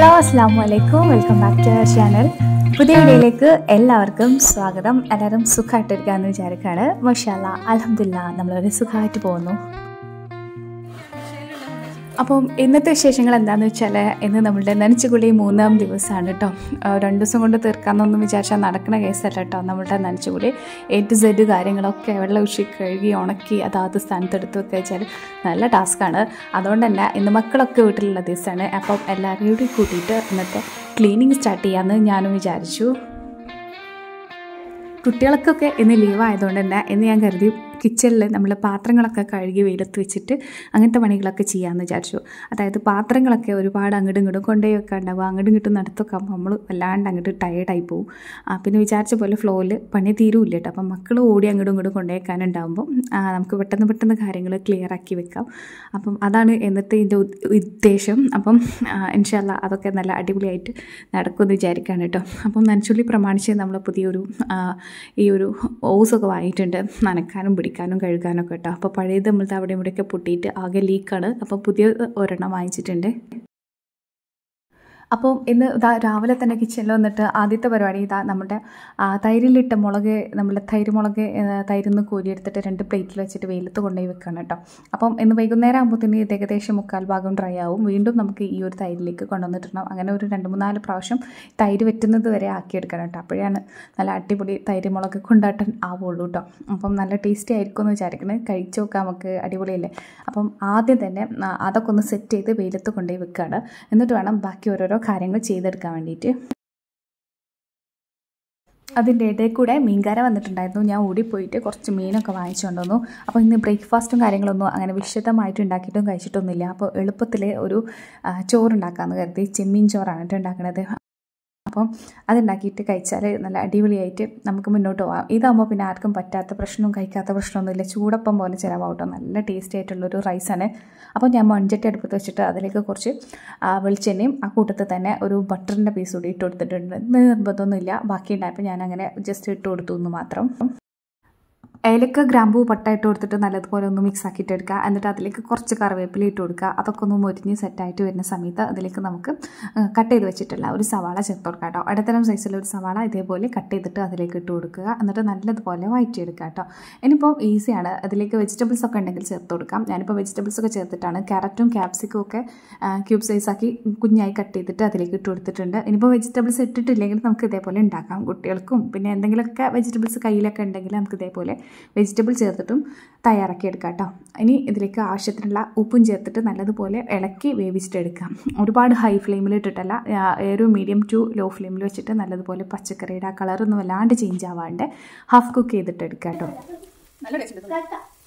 hello അസ്സാം വലൈക്കും welcome back to our channel പുതിയ വീഡിയോയിലേക്ക് എല്ലാവർക്കും സ്വാഗതം എല്ലാവരും സുഖമായിട്ടിരിക്കാമെന്ന് വിചാരിക്കുകയാണ് മഷാല അലഹമില്ല നമ്മളൊരു സുഖമായിട്ട് പോകുന്നു അപ്പം ഇന്നത്തെ വിശേഷങ്ങൾ എന്താണെന്ന് വെച്ചാൽ ഇന്ന് നമ്മളുടെ നനച്ചുകുളി മൂന്നാം ദിവസമാണ് കേട്ടോ രണ്ട് ദിവസം കൊണ്ട് തീർക്കാമെന്നൊന്നും വിചാരിച്ചാൽ നടക്കുന്ന കേസല്ല കേട്ടോ നമ്മളുടെ നനച്ചുകുളി എ ടു സെഡ് കാര്യങ്ങളൊക്കെ വെള്ളം ഒഴിച്ച് കഴുകി ഉണക്കി അതാത് സ്ഥാനത്ത് എടുത്ത് വെക്കുക വെച്ചാൽ നല്ല ടാസ്ക്കാണ് അതുകൊണ്ട് തന്നെ ഇന്ന് മക്കളൊക്കെ വീട്ടിലുള്ള ദിവസമാണ് അപ്പം എല്ലാവരും കൂടി കൂട്ടിയിട്ട് ഇന്നത്തെ ക്ലീനിങ് സ്റ്റാർട്ട് ചെയ്യാമെന്ന് ഞാനും വിചാരിച്ചു കുട്ടികൾക്കൊക്കെ ഇന്ന് ലീവ് ആയതുകൊണ്ട് തന്നെ ഇന്ന് ഞാൻ കരുതി കിച്ചണിൽ നമ്മൾ പാത്രങ്ങളൊക്കെ കഴുകി വെയിലത്ത് വെച്ചിട്ട് അങ്ങനത്തെ പണികളൊക്കെ ചെയ്യാമെന്ന് വിചാരിച്ചു അതായത് പാത്രങ്ങളൊക്കെ ഒരുപാട് അങ്ങോട്ടും ഇങ്ങോട്ടും കൊണ്ടുപോയി വെക്കാൻ ഉണ്ടാവും അങ്ങോട്ടും ഇങ്ങോട്ടും നടത്തൊക്കെ ആകുമ്പോൾ നമ്മൾ വല്ലാണ്ട് അങ്ങോട്ട് ടയേർഡായി പോകും ആ, പിന്നെ വിചാരിച്ച പോലെ ഫ്ലോയിൽ പണി തീരൂല്ല കേട്ടോ അപ്പം മക്കൾ ഓടി അങ്ങോട്ടും ഇങ്ങോട്ടും കൊണ്ടുപോയേക്കാനുണ്ടാകുമ്പോൾ നമുക്ക് പെട്ടെന്ന് പെട്ടെന്ന് കാര്യങ്ങൾ ക്ലിയർ ആക്കി വെക്കാം അപ്പം അതാണ് ഇന്നത്തെ ഇതിൻ്റെ ഉദ്ദേശം അപ്പം ഇൻഷാല്ല അതൊക്കെ നല്ല അടിപൊളിയായിട്ട് നടക്കുമെന്ന് വിചാരിക്കുകയാണ് കേട്ടോ അപ്പം നനച്ചുള്ളി പ്രമാണിച്ച് നമ്മൾ പുതിയൊരു ആ, ഈ ഒരു ഓസൊക്കെ വാങ്ങിയിട്ടുണ്ട് നനക്കാനും പിടിക്കാനും കഴുകാനൊക്കെ കേട്ടോ അപ്പോൾ പഴയത് നമ്മളത്തെ അവിടെ ഇവിടെയൊക്കെ പൊട്ടിയിട്ട് ആകെ ലീക്കാണ് അപ്പോൾ പുതിയ ഒരെണ്ണം വാങ്ങിച്ചിട്ടുണ്ട് അപ്പോൾ ഇന്ന് ഇതാ രാവിലെ തന്നെ കിച്ചണിൽ വന്നിട്ട് ആദ്യത്തെ പരിപാടി ഇതാ നമ്മുടെ ആ, തൈരിലിട്ട മുളക് നമ്മുടെ തൈര് മുളക് തൈരിൽ നിന്ന് കോരിയെടുത്തിട്ട് രണ്ട് പ്ലേറ്റിൽ വെച്ചിട്ട് വെയിലത്ത് കൊണ്ടുപോയി വെക്കണം കേട്ടോ അപ്പം ഇന്ന് വൈകുന്നേരം ആകുമ്പോഴത്തേന് ഇത് ഏകദേശം മുക്കാൽ ഭാഗം ഡ്രൈ ആവും വീണ്ടും നമുക്ക് ഈ ഒരു തൈരിലേക്ക് കൊണ്ടുവന്നിട്ടിടണം അങ്ങനെ ഒരു രണ്ട് മൂന്നാല് പ്രാവശ്യം തൈര് വെറ്റുന്നത് വരെ ആക്കിയെടുക്കണം കേട്ടോ അപ്പോഴാണ് നല്ല അടിപൊളി തൈര് മുളക് കൊണ്ടാട്ടൻ ആവുള്ളൂ കേട്ടോ അപ്പം നല്ല ടേസ്റ്റി ആയിരിക്കും എന്ന് വിചാരിക്കുന്നത് കഴിച്ചു നോക്കാം നമുക്ക് അടിപൊളിയല്ലേ അപ്പം ആദ്യം തന്നെ ആ, അതൊക്കെ ഒന്ന് സെറ്റ് ചെയ്ത് വെയിലത്ത് കൊണ്ടുപോയി വെക്കുകയാണ് എന്നിട്ട് വേണം ബാക്കി ഓരോരോ കാര്യങ്ങൾ ചെയ്തെടുക്കാൻ വേണ്ടിയിട്ട് അതിൻ്റെ ഇടയിൽ കൂടെ മീൻകാര വന്നിട്ടുണ്ടായിരുന്നു ഞാൻ ഓടിപ്പോയിട്ട് കുറച്ച് മീനൊക്കെ വാങ്ങിച്ചുകൊണ്ട് വന്നു അപ്പോൾ ഇന്ന് ബ്രേക്ക്ഫാസ്റ്റും കാര്യങ്ങളൊന്നും അങ്ങനെ വിശദമായിട്ട് ഉണ്ടാക്കിയിട്ടും കഴിച്ചിട്ടൊന്നുമില്ല അപ്പോൾ എളുപ്പത്തിൽ ഒരു ആ, ചോറുണ്ടാക്കാമെന്ന് കരുതി ചെമ്മീൻ ചോറാണ് കേട്ടോ ഉണ്ടാക്കുന്നത് അപ്പം അതുണ്ടാക്കിയിട്ട് കഴിച്ചാൽ നല്ല അടിപൊളിയായിട്ട് നമുക്ക് മുന്നോട്ട് പോകാം ഇതാകുമ്പോൾ പിന്നെ ആർക്കും പറ്റാത്ത പ്രശ്നവും കഴിക്കാത്ത പ്രശ്നമൊന്നുമില്ല ചൂടപ്പം പോലെ ചിലവാകും കേട്ടോ നല്ല ടേസ്റ്റി ആയിട്ടുള്ളൊരു റൈസാണ് അപ്പോൾ ഞാൻ മൺചട്ടി അടുപ്പത്ത് വെച്ചിട്ട് അതിലേക്ക് കുറച്ച് ആ, വെളിച്ചെണ്ണയും ആ കൂട്ടത്തിൽ തന്നെ ഒരു ബട്ടറിൻ്റെ പീസ് കൂടി ഇട്ട് കൊടുത്തിട്ടുണ്ട് നിർബന്ധമൊന്നുമില്ല ബാക്കി ഉണ്ടായപ്പോൾ ഞാൻ അങ്ങനെ ജസ്റ്റ് ഇട്ട് കൊടുത്തു എന്ന് മാത്രം ഏലക്ക ഗ്രാമ്പൂ പട്ട ഇട്ട് കൊടുത്തിട്ട് നല്ലതുപോലെ ഒന്ന് മിക്സ് ആക്കിയിട്ട് എടുക്കുക എന്നിട്ട് അതിലേക്ക് കുറച്ച് കറിവേപ്പില ഇട്ട് കൊടുക്കുക അതൊക്കെ ഒന്ന് മൊരിഞ്ഞ് സെറ്റായിട്ട് വരുന്ന സമയത്ത് അതിലേക്ക് നമുക്ക് കട്ട് ചെയ്ത് വെച്ചിട്ടുള്ള ഒരു സവാള ചേർത്ത് കൊടുക്കുക കേട്ടോ ഇടത്തരം സൈസിലുള്ള ഒരു സവാള ഇതേപോലെ കട്ട് ചെയ്തിട്ട് അതിലേക്ക് ഇട്ട് കൊടുക്കുക എന്നിട്ട് നല്ലതുപോലെ വഴറ്റിയെടുക്കുക കേട്ടോ ഇനിയിപ്പോൾ ഈസിയാണ് അതിലേക്ക് വെജിറ്റബിൾസ് ഒക്കെ ഉണ്ടെങ്കിൽ ചേർത്ത് കൊടുക്കാം ഞാനിപ്പോൾ വെജിറ്റബിൾസ് ഒക്കെ ചേർത്തിട്ടാണ് ക്യാരറ്റും ക്യാപ്സിക്കും ഒക്കെ ക്യൂബ് സൈസാക്കി കുഞ്ഞായി കട്ട് ചെയ്തിട്ട് അതിലേക്ക് ഇട്ട് കൊടുത്തിട്ടുണ്ട് ഇനിയിപ്പോൾ വെജിറ്റബിൾസ് ഇട്ടിട്ടില്ലെങ്കിൽ നമുക്ക് ഇതേപോലെ ഉണ്ടാക്കാം കുട്ടികൾക്കും പിന്നെ എന്തെങ്കിലുമൊക്കെ വെജിറ്റബിൾസ് കയ്യിലൊക്കെ ഉണ്ടെങ്കിൽ നമുക്ക് ഇതേപോലെ വെജിറ്റബിൾ ചേർത്തിട്ടും തയ്യാറാക്കി എടുക്കാം കേട്ടോ ഇനി ഇതിലേക്ക് ആവശ്യത്തിനുള്ള ഉപ്പും ചേർത്തിട്ട് നല്ലതുപോലെ ഇളക്കി വേവിച്ചിട്ടെടുക്കാം ഒരുപാട് ഹൈ ഫ്ലെയിമിൽ ഇട്ടിട്ടല്ല ആ, ഒരു മീഡിയം ടു ലോ ഫ്ലെയിമിൽ വെച്ചിട്ട് നല്ലതുപോലെ പച്ചക്കറിയുടെ ആ കളറൊന്നും വല്ലാണ്ട് ചേഞ്ച് ആവാണ്ട് ഹാഫ് കുക്ക് ചെയ്തിട്ട് എടുക്കാം കേട്ടോ നല്ല ടേസ്റ്റ് ഉണ്ട്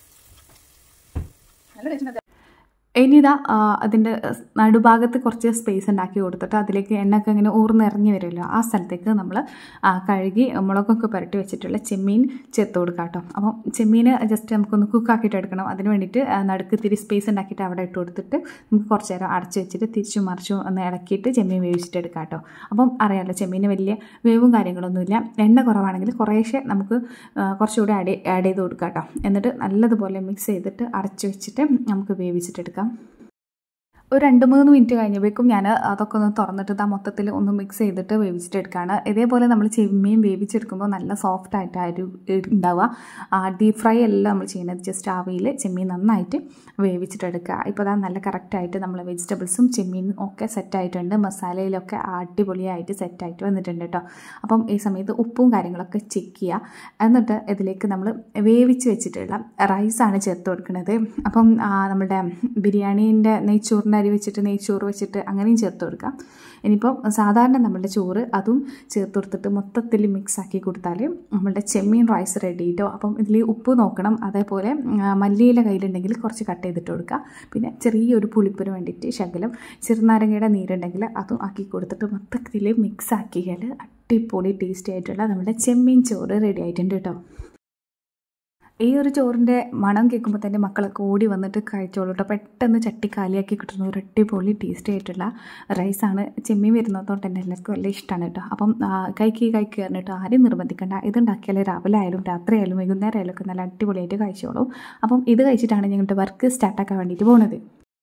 നല്ല ടേസ്റ്റ് ഉണ്ട് ഇനി ഇതാ ആ, അതിൻ്റെ നടുഭാഗത്ത് കുറച്ച് സ്പേസ് ഉണ്ടാക്കി കൊടുത്തിട്ട് അതിലേക്ക് എണ്ണയൊക്കെ ഇങ്ങനെ ഊർന്നിറങ്ങി വരുമല്ലോ ആ സ്ഥലത്തേക്ക് നമ്മൾ ആ, കഴുകി മുളകൊക്കെ പുരട്ടി വെച്ചിട്ടുള്ള ചെമ്മീൻ ചേർത്ത് കൊടുക്കാം കേട്ടോ അപ്പം ചെമ്മീൻ ജസ്റ്റ് നമുക്കൊന്ന് കുക്കാക്കിയിട്ട് എടുക്കണം അതിന് വേണ്ടിയിട്ട് ആ, നടുക്ക് ഇത്തിരി സ്പേസ് ഉണ്ടാക്കിയിട്ട് അവിടെ ഇട്ട് കൊടുത്തിട്ട് നമുക്ക് കുറച്ച് നേരം അടച്ച് വെച്ചിട്ട് തിരിച്ചും മറിച്ചും ഒന്ന് ഇളക്കിയിട്ട് ചെമ്മീൻ വേവിച്ചിട്ട് എടുക്കാം കേട്ടോ അപ്പം അറിയാമല്ലോ ചെമ്മീന് വലിയ വേവും കാര്യങ്ങളൊന്നുമില്ല എണ്ണ കുറവാണെങ്കിൽ കുറേശ്ശെ നമുക്ക് ആ, കുറച്ചുകൂടി ആഡ് ആഡ് ചെയ്ത് കൊടുക്കാം കേട്ടോ എന്നിട്ട് നല്ലതുപോലെ മിക്സ് ചെയ്തിട്ട് അടച്ച് വെച്ചിട്ട് നമുക്ക് വേവിച്ചിട്ടെടുക്കാം ഒരു രണ്ട് മൂന്ന് മിനിറ്റ് കഴിഞ്ഞപ്പോഴേക്കും ഞാൻ അതൊക്കെ ഒന്ന് തുറന്നിട്ട് ഇതാ മൊത്തത്തിൽ ഒന്ന് മിക്സ് ചെയ്തിട്ട് വേവിച്ചിട്ടെടുക്കുകയാണ് ഇതേപോലെ നമ്മൾ ചെമ്മീൻ വേവിച്ചെടുക്കുമ്പോൾ നല്ല സോഫ്റ്റ് ആയിട്ടായിരിക്കും ഉണ്ടാവുക ഡീപ് ഫ്രൈ അല്ല നമ്മൾ ചെയ്യുന്നത് ജസ്റ്റ് ആവിയിൽ ചെമ്മീൻ നന്നായിട്ട് വേവിച്ചിട്ടെടുക്കുക ഇപ്പോൾ അതാ നല്ല കറക്റ്റായിട്ട് നമ്മൾ വെജിറ്റബിൾസും ചെമ്മീനും ഒക്കെ സെറ്റായിട്ടുണ്ട് മസാലയിലൊക്കെ അടിപൊളിയായിട്ട് സെറ്റായിട്ട് വന്നിട്ടുണ്ട് കേട്ടോ അപ്പം ഈ സമയത്ത് ഉപ്പും കാര്യങ്ങളൊക്കെ ചെക്ക് ചെയ്യുക എന്നിട്ട് ഇതിലേക്ക് നമ്മൾ വേവിച്ച് വെച്ചിട്ടുള്ള റൈസാണ് ചേർത്ത് കൊടുക്കുന്നത് അപ്പം ആ, നമ്മുടെ ബിരിയാണീൻ്റെ നെയ്ച്ചോറിൻ്റെ അരി വെച്ചിട്ട് നെയ്ച്ചോറ് വെച്ചിട്ട് അങ്ങനെയും ചേർത്ത് കൊടുക്കാം ഇനിയിപ്പം സാധാരണ നമ്മളുടെ ചോറ് അതും ചേർത്ത് കൊടുത്തിട്ട് മൊത്തത്തിൽ മിക്സ് ആക്കി കൊടുത്താൽ നമ്മളുടെ ചെമ്മീൻ റൈസ് റെഡി കേട്ടോ അപ്പം ഇതിൽ ഉപ്പ് നോക്കണം അതേപോലെ ആ, മല്ലിയില കയ്യിലുണ്ടെങ്കിൽ കുറച്ച് കട്ട് ചെയ്തിട്ട് കൊടുക്കുക പിന്നെ ചെറിയൊരു പുളിപ്പിന് വേണ്ടിയിട്ട് ശകലം ചെറുനാരങ്ങയുടെ നീരുണ്ടെങ്കിൽ അതും ആക്കി കൊടുത്തിട്ട് മൊത്തത്തിൽ മിക്സ് ആക്കിയാൽ അടിപൊളി ടേസ്റ്റി ആയിട്ടുള്ള നമ്മുടെ ചെമ്മീൻ ചോറ് റെഡി ആയിട്ടുണ്ട് കേട്ടോ ഈ ഒരു ചോറിൻ്റെ മണം കേൾക്കുമ്പോൾ തന്നെ മക്കളൊക്കെ ഓടി വന്നിട്ട് കഴിച്ചോളൂ കേട്ടോ പെട്ടെന്ന് ചട്ടി കാലിയാക്കി കിട്ടുന്ന ഒരു അടിപൊളി ടേസ്റ്റി ആയിട്ടുള്ള റൈസാണ് ചെമ്മീൻ വരുന്നതുകൊണ്ട് തന്നെ എല്ലാവർക്കും വലിയ ഇഷ്ടമാണ് കേട്ടോ അപ്പം ആ, കഴിക്കുക കഴിക്കുക എന്നിട്ട് ആരും നിർബന്ധിക്കണ്ട ഇതുണ്ടാക്കിയാൽ രാവിലെ ആയാലും രാത്രി ആയാലും വൈകുന്നേരം ആയാലും ഒക്കെ നല്ല അടിപൊളിയായിട്ട് കഴിച്ചോളൂ അപ്പം ഇത് കഴിച്ചിട്ടാണ് ഞങ്ങളുടെ വർക്ക് സ്റ്റാർട്ടാക്കാൻ വേണ്ടിയിട്ട് പോകുന്നത്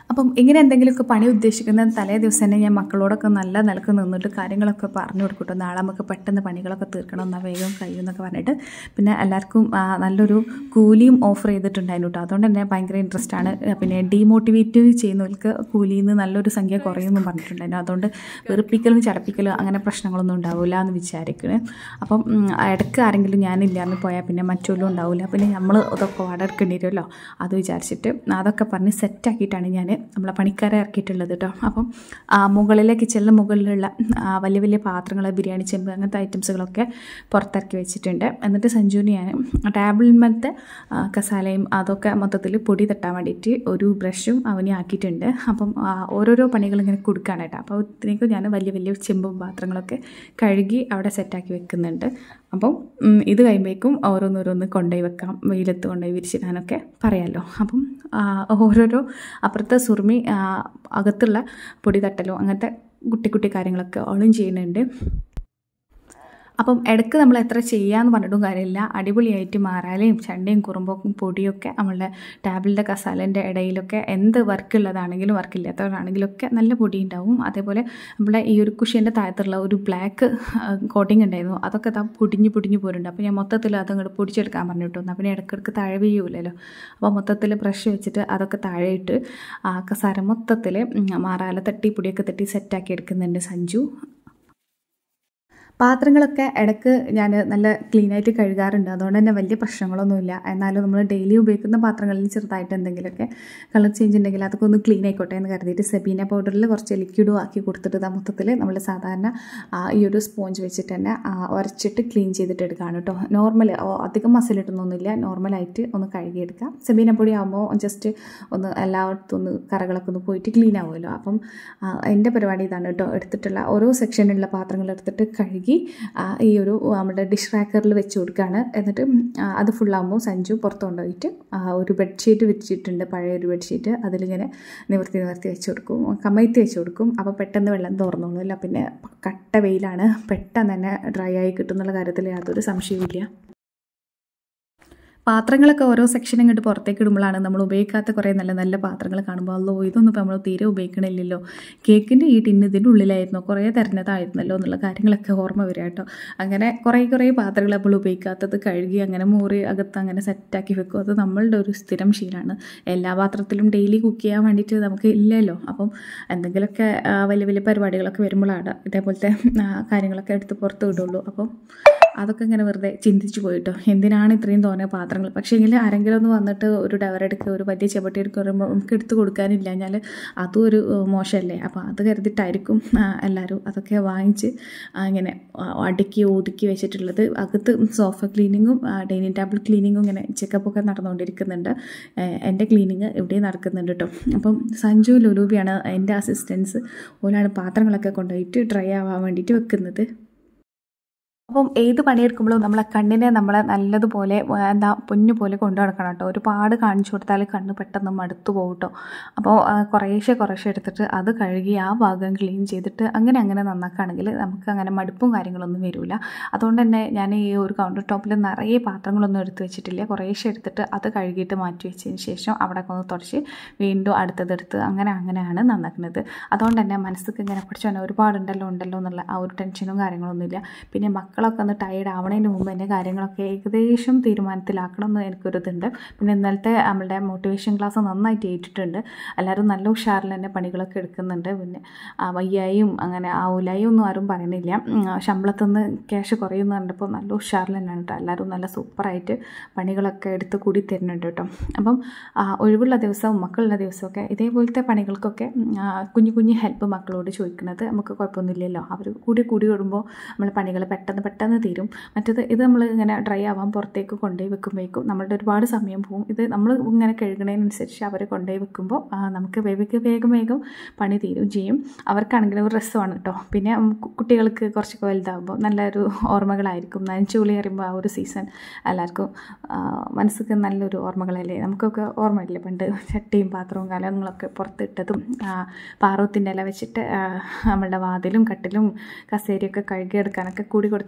അപ്പം ഇങ്ങനെ എന്തെങ്കിലുമൊക്കെ പണി ഉദ്ദേശിക്കുന്ന തലേ ദിവസം തന്നെ ഞാൻ മക്കളോടൊക്കെ നല്ല നിലക്ക് നിന്നിട്ട് കാര്യങ്ങളൊക്കെ പറഞ്ഞു കൊടുക്കട്ടോ നാളെ നമുക്ക് പെട്ടെന്ന് പണികളൊക്കെ തീർക്കണം എന്നാൽ വേഗം കഴിയുമെന്നൊക്കെ പറഞ്ഞിട്ട് പിന്നെ എല്ലാവർക്കും ആ, നല്ലൊരു കൂലിയും ഓഫർ ചെയ്തിട്ടുണ്ടായിരുന്നു കേട്ടോ അതുകൊണ്ട് തന്നെ ഭയങ്കര ഇൻട്രസ്റ്റ് ആണ് പിന്നെ ഡീമോട്ടിവേറ്റ് ചെയ്യുന്നവർക്ക് കൂലിയിൽ നിന്ന് നല്ലൊരു സംഖ്യ കുറയുമെന്നും പറഞ്ഞിട്ടുണ്ടായിരുന്നു അതുകൊണ്ട് വെറുപ്പിക്കലും ചടപ്പിക്കലും അങ്ങനെ പ്രശ്നങ്ങളൊന്നും ഉണ്ടാവില്ല എന്ന് വിചാരിക്കണേ അപ്പം ഉം, ഇടയ്ക്ക് ആരെങ്കിലും ഞാനില്ലാന്ന് പോയാൽ പിന്നെ മറ്റുള്ളൂ ഉണ്ടാവില്ല പിന്നെ നമ്മൾ അതൊക്കെ വാടകയ്ക്കേണ്ടി വരുമല്ലോ അത് വിചാരിച്ചിട്ട് അതൊക്കെ പറഞ്ഞ് സെറ്റാക്കിയിട്ടാണ് ഞാൻ നമ്മളെ പണിക്കാരെ ഇറക്കിയിട്ടുള്ളത് കേട്ടോ അപ്പം ആ, മുകളിലെ കിച്ചണിലെ മുകളിലുള്ള ആ, വലിയ വലിയ പാത്രങ്ങൾ ബിരിയാണി ചെമ്പ് അങ്ങനത്തെ ഐറ്റംസുകളൊക്കെ പുറത്തിറക്കി വെച്ചിട്ടുണ്ട് എന്നിട്ട് സഞ്ജുവിന് ഞാൻ ടേബിളിന്മേലത്തെ ആ, കസാലയും അതൊക്കെ മൊത്തത്തിൽ പൊടി തട്ടാൻ വേണ്ടിയിട്ട് ഒരു ബ്രഷും അവനെ ആക്കിയിട്ടുണ്ട് അപ്പം ആ, ഓരോരോ പണികൾ ഇങ്ങനെ കൊടുക്കാനായിട്ട് അപ്പോൾ ഇതിനേക്ക് ഞാൻ വലിയ വലിയ ചെമ്പും പാത്രങ്ങളൊക്കെ കഴുകി അവിടെ സെറ്റാക്കി വെക്കുന്നുണ്ട് അപ്പം ഉം, ഇത് കഴിയുമ്പോഴേക്കും ഓരോന്നോരോന്ന് കൊണ്ടുപോയി വെക്കാം വെയിലത്ത് കൊണ്ടുപോയി വിരിച്ചിടാനൊക്കെ പറയാമല്ലോ അപ്പം ആ, ഓരോരോ അപ്പുറത്തെ സുറുമി ആ, അകത്തുള്ള പൊടി തട്ടലും അങ്ങനത്തെ കുട്ടി കുട്ടി കാര്യങ്ങളൊക്കെ അവളും ചെയ്യുന്നുണ്ട് അപ്പം ഇടയ്ക്ക് നമ്മൾ എത്ര ചെയ്യാമെന്ന് പറഞ്ഞിട്ടും കാര്യമില്ല അടിപൊളിയായിട്ട് മാറാലയും ചണ്ടയും കുറുമ്പൊക്കും പൊടിയൊക്കെ നമ്മളുടെ ടാബിളിൻ്റെ കസാലേൻ്റെ ഇടയിലൊക്കെ എന്ത് വർക്കുള്ളതാണെങ്കിലും വർക്കില്ലാത്തവരാണെങ്കിലും ഒക്കെ നല്ല പൊടി ഉണ്ടാവും അതേപോലെ നമ്മുടെ ഈ ഒരു കുഷ്യൻ്റെ താഴത്തുള്ള ഒരു ബ്ലാക്ക് കോട്ടിങ് ഉണ്ടായിരുന്നു അതൊക്കെ താ പൊടിഞ്ഞ് പൊടിഞ്ഞ് പോരുന്നുണ്ട് അപ്പോൾ ഞാൻ മൊത്തത്തിൽ അതങ്ങോട്ട് പൊടിച്ചെടുക്കാൻ പറഞ്ഞിട്ടു എന്നാൽ പിന്നെ ഇടയ്ക്കിടയ്ക്ക് താഴെ വീയൂലല്ലോ അപ്പോൾ മൊത്തത്തിൽ ബ്രഷ് വെച്ചിട്ട് അതൊക്കെ താഴെ ഇട്ട് ആ കസാര മൊത്തത്തിൽ മാറാല തട്ടി പൊടിയൊക്കെ തട്ടി സെറ്റാക്കി എടുക്കുന്നുണ്ട് സഞ്ജു പാത്രങ്ങളൊക്കെ ഇടയ്ക്ക് ഞാൻ നല്ല ക്ലീനായിട്ട് കഴുകാറുണ്ട് അതുകൊണ്ട് തന്നെ വലിയ പ്രശ്നങ്ങളൊന്നുമില്ല എന്നാലും നമ്മൾ ഡെയിലി ഉപയോഗിക്കുന്ന പാത്രങ്ങളിൽ ചെറുതായിട്ട് എന്തെങ്കിലുമൊക്കെ കളർ ചേഞ്ച് ഉണ്ടെങ്കിൽ അതൊക്കെ ഒന്ന് ക്ലീൻ ആയിക്കോട്ടെ എന്ന് കരുതിയിട്ട് സെബീന പൗഡറിൽ കുറച്ച് ലിക്വിഡും ആക്കി കൊടുത്തിട്ട് ഇതാ മൊത്തത്തിൽ നമ്മൾ സാധാരണ ആ, ഈ ഒരു സ്പോഞ്ച് വെച്ചിട്ട് തന്നെ ആ, ഉരച്ചിട്ട് ക്ലീൻ ചെയ്തിട്ട് എടുക്കുകയാണ് കേട്ടോ നോർമൽ അധികം മസിലിട്ടൊന്നുമില്ല നോർമലായിട്ട് ഒന്ന് കഴുകിയെടുക്കാം സെബീന പൊടി ആകുമ്പോൾ ജസ്റ്റ് ഒന്ന് എല്ലായിടത്തും ഒന്ന് കറകളൊക്കെ ഒന്ന് പോയിട്ട് ക്ലീൻ ആവുമല്ലോ അപ്പം ആ, എൻ്റെ പരിപാടി ഇതാണ് കേട്ടോ എടുത്തിട്ടുള്ള ഓരോ സെക്ഷനിലുള്ള പാത്രങ്ങൾ എടുത്തിട്ട് കഴുകി ആ, ഈ ഒരു നമ്മുടെ ഡിഷ് റാക്കറിൽ വെച്ച് കൊടുക്കുകയാണ് എന്നിട്ട് ആ, അത് ഫുള്ളാകുമ്പോൾ സഞ്ജു പുറത്ത് കൊണ്ടുപോയിട്ട് ആ, ഒരു ബെഡ്ഷീറ്റ് വിരിച്ചിട്ടുണ്ട് പഴയ ഒരു ബെഡ്ഷീറ്റ് അതിലിങ്ങനെ നിവർത്തി നിവർത്തി വെച്ച് കൊടുക്കും കമഴ്ത്തി വെച്ച് കൊടുക്കും അപ്പോൾ പെട്ടെന്ന് വെള്ളം തോർന്നോളൂ അല്ല പിന്നെ കട്ട വെയിലാണ് പെട്ടെന്ന് തന്നെ ഡ്രൈ ആയി കിട്ടുന്നുള്ള കാര്യത്തിൽ യാതൊരു സംശയവുമില്ല പാത്രങ്ങളൊക്കെ ഓരോ സെക്ഷൻ ഇങ്ങോട്ട് പുറത്തേക്ക് ഇടുമ്പോഴാണ് നമ്മൾ ഉപയോഗിക്കാത്ത കുറേ നല്ല നല്ല പാത്രങ്ങൾ കാണുമ്പോൾ അല്ലോ ഇതൊന്നും ഇപ്പോൾ നമ്മൾ തീരെ ഉപയോഗിക്കണില്ലല്ലോ കേക്കിൻ്റെ ഈ ടിന്ന് ഇതിൻ്റെ ഉള്ളിലായിരുന്നു കുറേ തരുന്നതായിരുന്നല്ലോ എന്നുള്ള കാര്യങ്ങളൊക്കെ ഓർമ്മ വരിക കേട്ടോ അങ്ങനെ കുറേ കുറേ പാത്രങ്ങൾ നമ്മൾ ഉപയോഗിക്കാത്തത് കഴുകി അങ്ങനെ മൂറി അകത്ത് അങ്ങനെ സെറ്റാക്കി വെക്കും അത് നമ്മളുടെ ഒരു സ്ഥിരം ശീലമാണ് എല്ലാ പാത്രത്തിലും ഡെയിലി കുക്ക് ചെയ്യാൻ വേണ്ടിയിട്ട് നമുക്ക് ഇല്ലല്ലോ അപ്പം എന്തെങ്കിലുമൊക്കെ ആ, വലിയ വലിയ പരിപാടികളൊക്കെ വരുമ്പോഴാണ് ഇതേപോലത്തെ ആ, കാര്യങ്ങളൊക്കെ എടുത്ത് പുറത്ത് വിടുള്ളൂ അപ്പം അതൊക്കെ ഇങ്ങനെ വെറുതെ ചിന്തിച്ചു പോയിട്ടോ എന്തിനാണ് ഇത്രയും തോന്നെ പാത്രങ്ങൾ പക്ഷേ എങ്കിൽ ആരെങ്കിലും ഒന്ന് വന്നിട്ട് ഒരു ഡവർ എടുക്കുക ഒരു വലിയ ചെവട്ടി എടുക്കുക പറയുമ്പോൾ നമുക്ക് എടുത്ത് കൊടുക്കാനില്ല കഴിഞ്ഞാൽ അതും ഒരു ഏഹ്, മോശമല്ലേ അപ്പോൾ അത് കരുതിയിട്ടായിരിക്കും ആ, എല്ലാവരും അതൊക്കെ വാങ്ങിച്ച് ആ, ഇങ്ങനെ ആ, അടുക്കി ഒതുക്കി വെച്ചിട്ടുള്ളത് അകത്ത് സോഫ ക്ലീനിങ്ങും ഡൈനിങ് ടേബിൾ ക്ലീനിങ്ങും ഇങ്ങനെ ചെക്കപ്പൊക്കെ നടന്നുകൊണ്ടിരിക്കുന്നുണ്ട് ഏഹ്, എൻ്റെ ക്ലീനിങ് ഇവിടെ നടക്കുന്നുണ്ട് കേട്ടോ അപ്പം സഞ്ജു ലുലൂബിയാണ് എൻ്റെ അസിസ്റ്റൻസ് ഓലാണ് പാത്രങ്ങളൊക്കെ കൊണ്ടുപോയിട്ട് ഡ്രൈ ആവാൻ വേണ്ടിയിട്ട് വെക്കുന്നത് അപ്പം ഏത് പണിയെടുക്കുമ്പോഴും നമ്മളെ കണ്ണിനെ നമ്മളെ നല്ലതുപോലെ ആ, എന്താ പൊന്നു പോലെ കൊണ്ടു നടക്കണം കേട്ടോ ഒരുപാട് കാണിച്ചു കൊടുത്താൽ കണ്ണ് പെട്ടെന്ന് മടുത്തു പോകും കേട്ടോ അപ്പോൾ ആ, കുറേശ്ശെ കുറേശ്ശെ എടുത്തിട്ട് അത് കഴുകി ആ ഭാഗം ക്ലീൻ ചെയ്തിട്ട് അങ്ങനെ അങ്ങനെ നന്നാക്കുകയാണെങ്കിൽ നമുക്ക് അങ്ങനെ മടുപ്പും കാര്യങ്ങളൊന്നും വരില്ല അതുകൊണ്ട് തന്നെ ഞാൻ ഈ ഒരു കൗണ്ടർ ടോപ്പിൽ നിറയെ പാത്രങ്ങളൊന്നും എടുത്ത് വെച്ചിട്ടില്ല കുറേശ്ശെ എടുത്തിട്ട് അത് കഴുകിയിട്ട് മാറ്റി വെച്ചതിന് ശേഷം അവിടെ ഒന്ന് തുടച്ച് വീണ്ടും അടുത്തതെടുത്ത് അങ്ങനെ അങ്ങനെയാണ് നന്നാക്കുന്നത് അതുകൊണ്ട് തന്നെ മനസ്സിക്ക് ഇങ്ങനെ പഠിച്ചോനെ ഒരുപാടുണ്ടല്ലോ ഉണ്ടല്ലോ എന്നുള്ള ആ ഒരു ടെൻഷനും കാര്യങ്ങളൊന്നുമില്ല പിന്നെ മക്കളൊക്കെ ഒന്ന് ടയർഡ് ആവണതിന് മുമ്പ് എൻ്റെ കാര്യങ്ങളൊക്കെ ഏകദേശം തീരുമാനത്തിലാക്കണം എന്ന് എനിക്കൊരിതുണ്ട് പിന്നെ ഇന്നലത്തെ നമ്മളുടെ മോട്ടിവേഷൻ ക്ലാസ് നന്നായിട്ട് ഏറ്റിട്ടുണ്ട് എല്ലാവരും നല്ല ഉഷാറിൽ തന്നെ പണികളൊക്കെ എടുക്കുന്നുണ്ട് പിന്നെ ആ വയ്യായും അങ്ങനെ ആവൂലായും ഒന്നും ആരും പറയുന്നില്ല ഉം, ശമ്പളത്തിൽ നിന്ന് ക്യാഷ് കുറയുമെന്ന് കണ്ടപ്പോൾ നല്ല ഉഷാറിൽ തന്നെയാണ് കേട്ടോ എല്ലാവരും നല്ല സൂപ്പറായിട്ട് പണികളൊക്കെ എടുത്ത് കൂടി തരുന്നുണ്ട് കേട്ടോ അപ്പം ആ, ഒഴിവുള്ള ദിവസവും മക്കളുള്ള ദിവസമൊക്കെ ഇതേപോലത്തെ പണികൾക്കൊക്കെ ഉം, ആ, കുഞ്ഞു കുഞ്ഞു ഹെൽപ്പ് മക്കളോട് ചോദിക്കുന്നത് നമുക്ക് കുഴപ്പമൊന്നുമില്ലല്ലോ അവർ കൂടി കൂടി വിടുമ്പോൾ നമ്മൾ പണികൾ പെട്ടെന്ന് പെട്ടെന്ന് തീരും മറ്റത് ഇത് നമ്മൾ ഇങ്ങനെ ഡ്രൈ ആവാൻ പുറത്തേക്ക് കൊണ്ടുപോയി വെക്കുമ്പോഴേക്കും നമ്മളുടെ ഒരുപാട് സമയം പോകും ഇത് നമ്മൾ ഇങ്ങനെ കഴുകണതിനനുസരിച്ച് അവർ കൊണ്ടുപോയി വെക്കുമ്പോൾ ആ, നമുക്ക് വേഗം വേഗം വേഗം പണി തീരും ചെയ്യും അവർക്കാണെങ്കിലും ഒരു രസമാണ് കേട്ടോ പിന്നെ ഉം, കു- കുട്ടികൾക്ക് കുറച്ചൊക്കെ വലുതാകുമ്പോൾ നല്ലൊരു ഓർമ്മകളായിരിക്കും നനച്ചുകുളി അറിയുമ്പോൾ ആ ഒരു സീസൺ എല്ലാവർക്കും ആ, മനസ്സിക്ക് നല്ലൊരു ഓർമ്മകളല്ലേ നമുക്കൊക്കെ ഓർമ്മയില്ലേ പണ്ട് ചട്ടിയും പാത്രവും കലങ്ങളൊക്കെ പുറത്തിട്ടതും ആ, പാറത്തിൻ്റെ ഇല വെച്ചിട്ട് ആ, നമ്മളുടെ വാതിലും കട്ടിലും കസേരയൊക്കെ കഴുകിയെടുക്കാനൊക്കെ കൂടി കൊടുത്തതൊക്കെ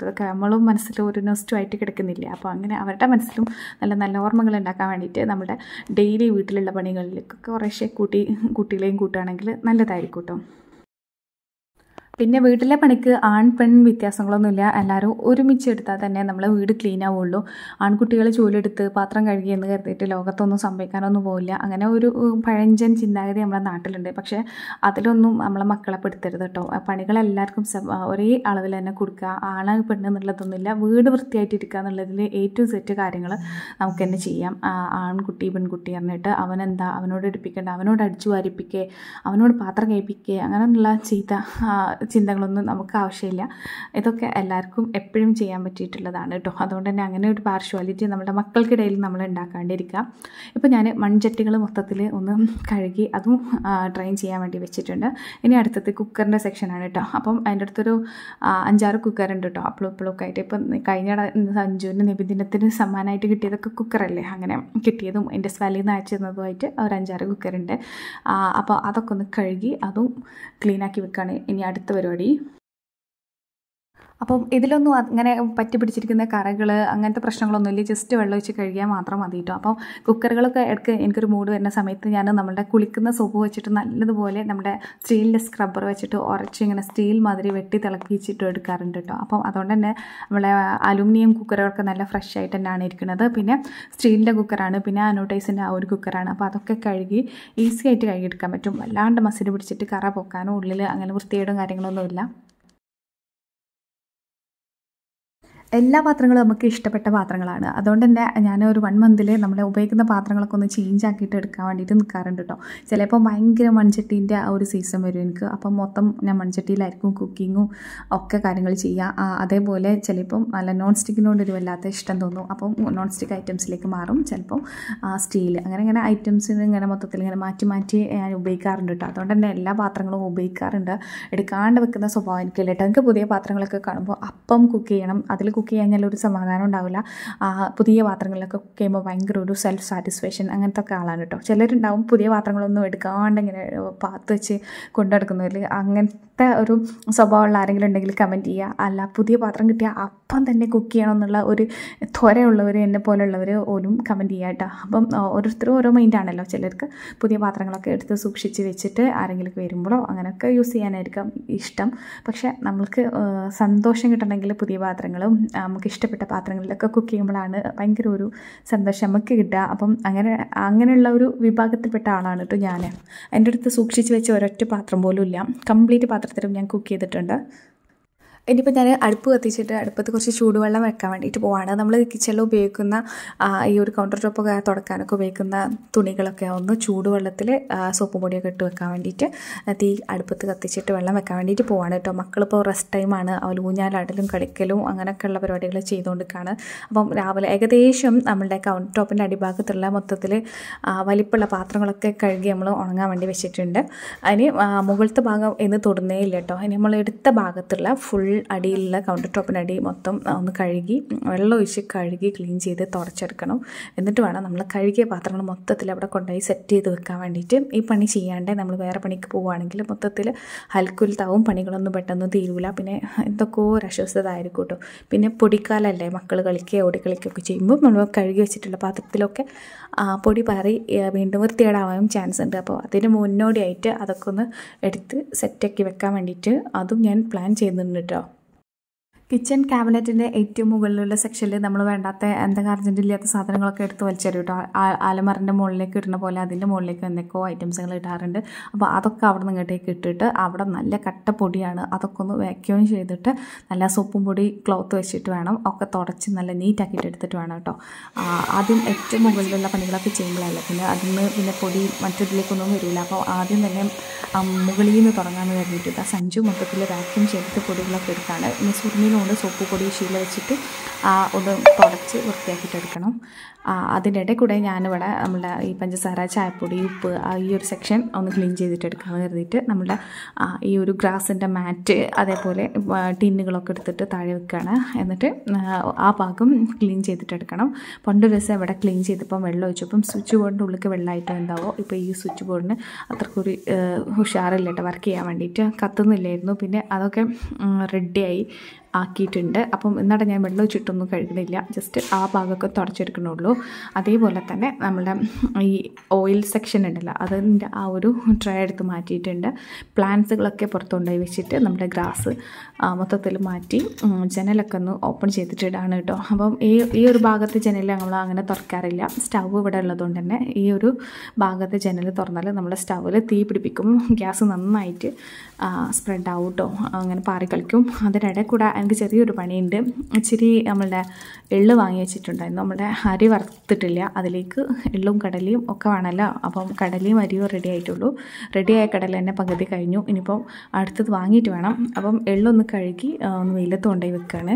അതൊക്കെ നമ്മളും മനസ്സിൽ ഒരു നൊസ്റ്റുമായിട്ട് കിടക്കുന്നില്ലേ അപ്പോൾ അങ്ങനെ അവരുടെ മനസ്സിലും നല്ല നല്ല ഓർമ്മകൾ ഉണ്ടാക്കാൻ വേണ്ടിയിട്ട് നമ്മുടെ ഡെയിലി വീട്ടിലുള്ള പണികളിലേക്കൊക്കെ കുറേശ്ശെ കൂട്ടി കുട്ടികളെയും കൂട്ടുകയാണെങ്കിൽ നല്ലതായിരിക്കും കേട്ടോ പിന്നെ വീട്ടിലെ പണിക്ക് ആൺ പെൺ വ്യത്യാസങ്ങളൊന്നുമില്ല എല്ലാവരും ഒരുമിച്ച് എടുത്താൽ തന്നെ നമ്മളെ വീട് ക്ലീൻ ആവുള്ളൂ ആൺകുട്ടികൾ ജോലിയെടുത്ത് പാത്രം കഴുകി എന്ന് കരുതിയിട്ട് ലോകത്തൊന്നും സംഭവിക്കാനൊന്നും പോവില്ല അങ്ങനെ ഒരു ഉം, പഴഞ്ചൻ ചിന്താഗതി നമ്മുടെ നാട്ടിലുണ്ട് പക്ഷേ അതിലൊന്നും നമ്മളെ മക്കളെ പെടുത്തരുത് കേട്ടോ ആ പണികൾ എല്ലാവർക്കും സമ- ഒരേ അളവിൽ തന്നെ കൊടുക്കുക ആണ് പെണ്ണ് എന്നുള്ളതൊന്നുമില്ല വീട് വൃത്തിയായിട്ടിരിക്കുക എന്നുള്ളതിൽ എ ടു സെറ്റ് കാര്യങ്ങൾ നമുക്ക് തന്നെ ചെയ്യാം ആ, ആൺകുട്ടി പെൺകുട്ടി പറഞ്ഞിട്ട് അവനെന്താ അവനോട് എടുപ്പിക്കേണ്ട അവനോട് അടിച്ചു വാരിപ്പിക്കേ അവനോട് പാത്രം കഴിപ്പിക്കേ അങ്ങനെയുള്ള ചീത്ത ആ, ചിന്തകളൊന്നും നമുക്ക് ആവശ്യമില്ല ഇതൊക്കെ എല്ലാവർക്കും എപ്പോഴും ചെയ്യാൻ പറ്റിയിട്ടുള്ളതാണ് കേട്ടോ അതുകൊണ്ട് തന്നെ അങ്ങനെ ഒരു പാർഷ്വാലിറ്റി നമ്മുടെ മക്കൾക്കിടയിൽ നമ്മൾ ഉണ്ടാക്കാണ്ടിരിക്കുക ഇപ്പോൾ ഞാൻ മൺചട്ടികൾ മൊത്തത്തിൽ ഒന്ന് കഴുകി അതും ട്രെയിൻ ചെയ്യാൻ വേണ്ടി വെച്ചിട്ടുണ്ട് ഇനി അടുത്തത് കുക്കറിൻ്റെ സെക്ഷനാണ് കേട്ടോ അപ്പം അതിൻ്റെ അടുത്തൊരു ആ, അഞ്ചാറ് കുക്കറുണ്ട് കേട്ടോ അപ്പോഴും ഇപ്പോഴൊക്കെ ആയിട്ട് ഇപ്പം കഴിഞ്ഞ സഞ്ജുവിൻ്റെ നിബിദിനത്തിന് സമ്മാനമായിട്ട് കിട്ടിയതൊക്കെ കുക്കറല്ലേ അങ്ങനെ കിട്ടിയതും എൻ്റെ സ്വാലിൽ നിന്ന് അയച്ചു തന്നതുമായിട്ട് ഒരു അഞ്ചാറ് കുക്കറുണ്ട് അപ്പോൾ അതൊക്കെ ഒന്ന് കഴുകി അതും ക്ലീനാക്കി വെക്കുകയാണ് ഇനി അടുത്ത പരിപാടി അപ്പം ഇതിലൊന്നും അങ്ങനെ പറ്റി പിടിച്ചിരിക്കുന്ന കറകൾ അങ്ങനത്തെ പ്രശ്നങ്ങളൊന്നുമില്ല ജസ്റ്റ് വെള്ളം ഒഴിച്ച് കഴുകിയാൽ മാത്രം മതി കേട്ടോ അപ്പം കുക്കറുകളൊക്കെ ഇടയ്ക്ക് എനിക്കൊരു മൂഡ് വരുന്ന സമയത്ത് ഞാൻ നമ്മുടെ കുളിക്കുന്ന സോപ്പ് വെച്ചിട്ട് നല്ലതുപോലെ നമ്മുടെ സ്റ്റീലിൻ്റെ സ്ക്രബ്ബർ വെച്ചിട്ട് ഉറച്ച് ഇങ്ങനെ സ്റ്റീൽ മാതിരി വെട്ടി തിളക്കിച്ചിട്ട് എടുക്കാറുണ്ട് കേട്ടോ അപ്പം അതുകൊണ്ട് തന്നെ നമ്മളെ അലുമിനിയം കുക്കറുകളൊക്കെ നല്ല ഫ്രഷ് ആയിട്ട് തന്നെയാണ് ഇരിക്കുന്നത് പിന്നെ സ്റ്റീലിൻ്റെ കുക്കറാണ് പിന്നെ അനോട്ടൈസിൻ്റെ ആ ഒരു കുക്കറാണ് അപ്പോൾ അതൊക്കെ കഴുകി ഈസി ആയിട്ട് കഴുകിയെടുക്കാൻ പറ്റും വല്ലാണ്ട് മസിൽ പിടിച്ചിട്ട് കറ പൊക്കാനോ ഉള്ളിൽ അങ്ങനെ വൃത്തികേടും കാര്യങ്ങളൊന്നുമില്ല എല്ലാ പാത്രങ്ങളും നമുക്ക് ഇഷ്ടപ്പെട്ട പാത്രങ്ങളാണ് അതുകൊണ്ട് തന്നെ ഞാൻ ഒരു വൺ മന്തിൽ നമ്മൾ ഉപയോഗിക്കുന്ന പാത്രങ്ങളൊക്കെ ഒന്ന് ചേഞ്ച് ആക്കിയിട്ട് എടുക്കാൻ വേണ്ടിയിട്ട് നിൽക്കാറുണ്ട് കേട്ടോ ചിലപ്പോൾ ഭയങ്കര മൺചട്ടീൻ്റെ ആ ഒരു സീസൺ വരും എനിക്ക് അപ്പം മൊത്തം ഞാൻ മൺചട്ടിയിലായിരിക്കും കുക്കിങ്ങും ഒക്കെ കാര്യങ്ങൾ ചെയ്യുക ആ, അതേപോലെ ചിലപ്പം നല്ല നോൺ സ്റ്റിക്കിനോട് ഒരു വല്ലാത്ത ഇഷ്ടം തോന്നും അപ്പം നോൺ സ്റ്റിക്ക് ഐറ്റംസിലേക്ക് മാറും ചിലപ്പം സ്റ്റീൽ അങ്ങനെ ഇങ്ങനെ ഐറ്റംസിന് ഇങ്ങനെ മൊത്തത്തിൽ ഇങ്ങനെ മാറ്റി മാറ്റി ഞാൻ ഉപയോഗിക്കാറുണ്ട് കേട്ടോ അതുകൊണ്ട് തന്നെ എല്ലാ പാത്രങ്ങളും ഉപയോഗിക്കാറുണ്ട് എടുക്കാണ്ട് വെക്കുന്ന സ്വഭാവം എനിക്കില്ല കേട്ടോ എനിക്ക് പുതിയ പാത്രങ്ങളൊക്കെ കാണുമ്പോൾ അപ്പം കുക്ക് ചെയ്യണം അതിൽ കുക്ക് ചെയ്യാൻ ഒരു സമാധാനം ഉണ്ടാവില്ല ആ, പുതിയ പാത്രങ്ങളിലൊക്കെ കുക്ക് ചെയ്യുമ്പോൾ ഭയങ്കര ഒരു സെൽഫ് സാറ്റിസ്ഫാക്ഷൻ അങ്ങനത്തെ ഒക്കെ ആളാണ് കേട്ടോ ചിലരുണ്ടാവും പുതിയ പാത്രങ്ങളൊന്നും എടുക്കാണ്ട് ഇങ്ങനെ പാത്ത് വെച്ച് കൊണ്ടെടുക്കുന്നവർ അങ്ങനത്തെ ഒരു സ്വഭാവമുള്ള ആരെങ്കിലും ഉണ്ടെങ്കിൽ കമൻറ്റ് ചെയ്യുക അല്ല പുതിയ പാത്രം കിട്ടിയാൽ അപ്പം തന്നെ കുക്ക് ചെയ്യണം എന്നുള്ള ഒരു ത്വരയുള്ളവർ എന്നെ പോലുള്ളവർ പോലും കമൻറ്റ് ചെയ്യുക കേട്ടോ അപ്പം ആ, ഓരോരുത്തരും ഓരോ മൈൻഡാണല്ലോ ചിലർക്ക് പുതിയ പാത്രങ്ങളൊക്കെ എടുത്ത് സൂക്ഷിച്ച് വെച്ചിട്ട് ആരെങ്കിലും വരുമ്പോഴോ അങ്ങനെയൊക്കെ യൂസ് ചെയ്യാനായിരിക്കും ഇഷ്ടം പക്ഷേ നമ്മൾക്ക് ആ, സന്തോഷം കിട്ടണമെങ്കിൽ പുതിയ പാത്രങ്ങളും ആ, നമുക്ക് ഇഷ്ടപ്പെട്ട പാത്രങ്ങളിലൊക്കെ കുക്ക് ചെയ്യുമ്പോഴാണ് ഭയങ്കര ഒരു സന്തോഷം നമുക്ക് കിട്ടുക അപ്പം അങ്ങനെ അങ്ങനെയുള്ള ഒരു വിഭാഗത്തിൽപ്പെട്ട ആളാണ് കേട്ടോ ഞാൻ എൻ്റെ അടുത്ത് സൂക്ഷിച്ച് വെച്ച ഒരൊറ്റ പാത്രം പോലും ഇല്ല കംപ്ലീറ്റ് പാത്രത്തിലും ഞാൻ കുക്ക് ചെയ്തിട്ടുണ്ട് ഇനിയിപ്പോൾ ഞാൻ അടുപ്പ് കത്തിച്ചിട്ട് അടുപ്പത്ത് കുറച്ച് ചൂടുവെള്ളം വെക്കാൻ വേണ്ടിയിട്ട് പോവാണ് നമ്മൾ കിച്ചണിൽ ഉപയോഗിക്കുന്ന ആ, ഈ ഒരു കൗണ്ടർ ടോപ്പൊക്കെ തുടക്കാനൊക്കെ ഉപയോഗിക്കുന്ന തുണികളൊക്കെ ഒന്ന് ചൂടുവെള്ളത്തിൽ സോപ്പ് പൊടിയൊക്കെ ഇട്ട് വെക്കാൻ വേണ്ടിയിട്ട് തീ അടുപ്പത്ത് കത്തിച്ചിട്ട് വെള്ളം വെക്കാൻ വേണ്ടിയിട്ട് പോവാണ് കേട്ടോ മക്കളിപ്പോൾ റെസ്റ്റ് ടൈമാണ് അവർ ഊഞ്ഞാലാടലും കളിക്കലും അങ്ങനെയൊക്കെയുള്ള പരിപാടികൾ ചെയ്തുകൊണ്ടിരിക്കുകയാണ് അപ്പം രാവിലെ ഏകദേശം നമ്മളുടെ കൗണ്ടർ ടോപ്പിൻ്റെ അടിഭാഗത്തുള്ള മൊത്തത്തിൽ വലിപ്പമുള്ള പാത്രങ്ങളൊക്കെ കഴുകി നമ്മൾ ഉണങ്ങാൻ വേണ്ടി വെച്ചിട്ടുണ്ട് അതിന് ആ, മുകളിലത്തെ ഭാഗം എന്ന് തൊടുന്നേ ഇല്ല കേട്ടോ അതിന് നമ്മൾ എടുത്ത ഭാഗത്തുള്ള ഫുൾ അടിയിലുള്ള കൗണ്ടർ ടോപ്പിൻ്റെ അടി മൊത്തം ഒന്ന് കഴുകി വെള്ളം ഒഴിച്ച് കഴുകി ക്ലീൻ ചെയ്ത് തുടച്ചെടുക്കണം എന്നിട്ട് വേണം നമ്മൾ കഴുകിയ പാത്രങ്ങൾ മൊത്തത്തിൽ അവിടെ കൊണ്ടുപോയി സെറ്റ് ചെയ്ത് വെക്കാൻ വേണ്ടിയിട്ട് ഈ പണി ചെയ്യാണ്ട് നമ്മൾ വേറെ പണിക്ക് പോവുകയാണെങ്കിൽ മൊത്തത്തിൽ ഹൽക്കുലത്താവും പണികളൊന്നും പെട്ടെന്ന് തീരൂല പിന്നെ എന്തൊക്കെയോ ഒരു അസ്വസ്ഥത ആയിരിക്കും കേട്ടോ പിന്നെ പൊടിക്കാലല്ലേ മക്കൾ കളിക്കുകയോ ഓടിക്കളിക്കുകയൊക്കെ ചെയ്യുമ്പോൾ നമ്മൾ കഴുകി വെച്ചിട്ടുള്ള പാത്രത്തിലൊക്കെ ആ, പൊടി പാറി ഏ, വീണ്ടും വൃത്തികേടാവാനും ചാൻസ് ഉണ്ട് അപ്പോൾ അതിന് മുന്നോടിയായിട്ട് അതൊക്കെ ഒന്ന് എടുത്ത് സെറ്റാക്കി വെക്കാൻ വേണ്ടിയിട്ട് അതും ഞാൻ പ്ലാൻ ചെയ്യുന്നുണ്ട് കേട്ടോ കിച്ചൺ ക്യാബിനറ്റിൻ്റെ ഏറ്റവും മുകളിലുള്ള സെക്ഷനിൽ നമ്മൾ വേണ്ടാത്ത എന്തെങ്കിലും അർജൻറ്റ് ഇല്ലാത്ത സാധനങ്ങളൊക്കെ എടുത്ത് വലിച്ചെറിയും കേട്ടോ ആലമറിൻ്റെ മുകളിലേക്ക് ഇടുന്ന പോലെ അതിൻ്റെ മുകളിലേക്ക് എന്തൊക്കെയോ ഐറ്റംസുകൾ ഇടാറുണ്ട് അപ്പോൾ അതൊക്കെ അവിടെ നിന്ന് ഇങ്ങോട്ടേക്ക് ഇട്ടിട്ട് അവിടെ നല്ല കട്ട പൊടിയാണ് അതൊക്കെ ഒന്ന് വാക്യൂം ചെയ്തിട്ട് നല്ല സോപ്പും പൊടി ക്ലോത്ത് വെച്ചിട്ട് വേണം ഒക്കെ തുടച്ച് നല്ല നീറ്റാക്കിയിട്ട് എടുത്തിട്ട് വേണം കേട്ടോ ആ, ആദ്യം ഏറ്റവും മുകളിലുള്ള പണികളൊക്കെ ചെയ്യുമ്പോഴല്ല പിന്നെ അതിൽ നിന്ന് പിന്നെ പൊടി മറ്റതിലേക്കൊന്നും വരില്ല അപ്പോൾ ആദ്യം തന്നെ ആ, മുകളിൽ നിന്ന് തുടങ്ങാമെന്ന് കരുതിയിട്ട് ആ സഞ്ജു മൊത്തത്തിൽ വാക്യൂം ചെയ്തിട്ട് പൊടികളൊക്കെ എടുത്താണ് ഇനി സുർമിയിലുണ്ട് സോപ്പ് പൊടി ശീല വെച്ചിട്ട് ആ, ഒന്ന് തുടച്ച് വൃത്തിയാക്കിയിട്ട് എടുക്കണം ആ, അതിൻ്റെ ഇടയിൽ കൂടെ ഞാനിവിടെ നമ്മുടെ ഈ പഞ്ചസാര ചായപ്പൊടി ഉപ്പ് ആ ഈ ഒരു സെക്ഷൻ ഒന്ന് ക്ലീൻ ചെയ്തിട്ട് എടുക്കാമെന്ന് കരുതിയിട്ട് നമ്മുടെ ആ, ഈ ഒരു ഗ്രാസിൻ്റെ മാറ്റ് അതേപോലെ ആ, ടിന്നുകളൊക്കെ എടുത്തിട്ട് താഴെ വെക്കുകയാണ് എന്നിട്ട് ആ, ആ ഭാഗം ക്ലീൻ ചെയ്തിട്ട് എടുക്കണം പണ്ട് ഒരു ദിവസം ഇവിടെ ക്ലീൻ ചെയ്തപ്പം വെള്ളം ഒഴിച്ചപ്പം സ്വിച്ച് ബോർഡിൻ്റെ ഉള്ളിലേക്ക് വെള്ളമായിട്ട് എന്താവോ ഇപ്പോൾ ഈ സ്വിച്ച് ബോർഡിന് അത്രക്കൊരു ഉഷാറില്ല കേട്ടോ വർക്ക് ചെയ്യാൻ വേണ്ടിയിട്ട് കത്തുന്നില്ലായിരുന്നു പിന്നെ അതൊക്കെ റെഡിയായി ആക്കിയിട്ടുണ്ട് അപ്പം എന്നിട്ട് ഞാൻ വെള്ളം ഒഴിച്ചിട്ടൊന്നും കഴുകണില്ല ജസ്റ്റ് ആ ഭാഗമൊക്കെ തുടച്ചെടുക്കണുള്ളൂ അതേപോലെ തന്നെ നമ്മുടെ ഈ ഓയിൽ സെക്ഷൻ ഉണ്ടല്ലോ അതിൻ്റെ ആ ഒരു ട്രേ എടുത്ത് മാറ്റിയിട്ടുണ്ട് പ്ലാന്റ്സുകളൊക്കെ പുറത്തുകൊണ്ടുപോയി വെച്ചിട്ട് നമ്മുടെ ഗ്രാസ് മൊത്തത്തിൽ മാറ്റി ഉം, ജനലൊക്കെ ഒന്ന് ഓപ്പൺ ചെയ്തിട്ടിടാണ് കേട്ടോ അപ്പം ഈ ഈ ഒരു ഭാഗത്തെ ജനൽ നമ്മൾ അങ്ങനെ തുറക്കാറില്ല സ്റ്റവ് ഇവിടെ ഉള്ളതുകൊണ്ട് തന്നെ ഈ ഒരു ഭാഗത്തെ ജനൽ തുറന്നാൽ നമ്മുടെ സ്റ്റൗവിൽ തീ പിടിപ്പിക്കും ഗ്യാസ് നന്നായിട്ട് സ്പ്രെഡ് ആവും കേട്ടോ അങ്ങനെ പാറി കളിക്കും അതിനിടെ കൂടെ എനിക്ക് ചെറിയൊരു പണിയുണ്ട് ഇച്ചിരി നമ്മളുടെ എള്ള് വാങ്ങി വെച്ചിട്ടുണ്ടായിരുന്നു നമ്മുടെ അരി വറുത്തിട്ടില്ല അതിലേക്ക് എള്ളും കടലയും ഒക്കെ വേണമല്ലോ അപ്പം കടലയും അരിയും റെഡി ആയിട്ടുള്ളൂ റെഡിയായ കടല തന്നെ പകുതി കഴിഞ്ഞു ഇനിയിപ്പം അടുത്തത് വാങ്ങിയിട്ട് വേണം അപ്പം എള്ളൊന്ന് കഴുകി ആ, ഒന്ന് വെയിലത്ത് കൊണ്ടുപോയി വെക്കുകയാണ്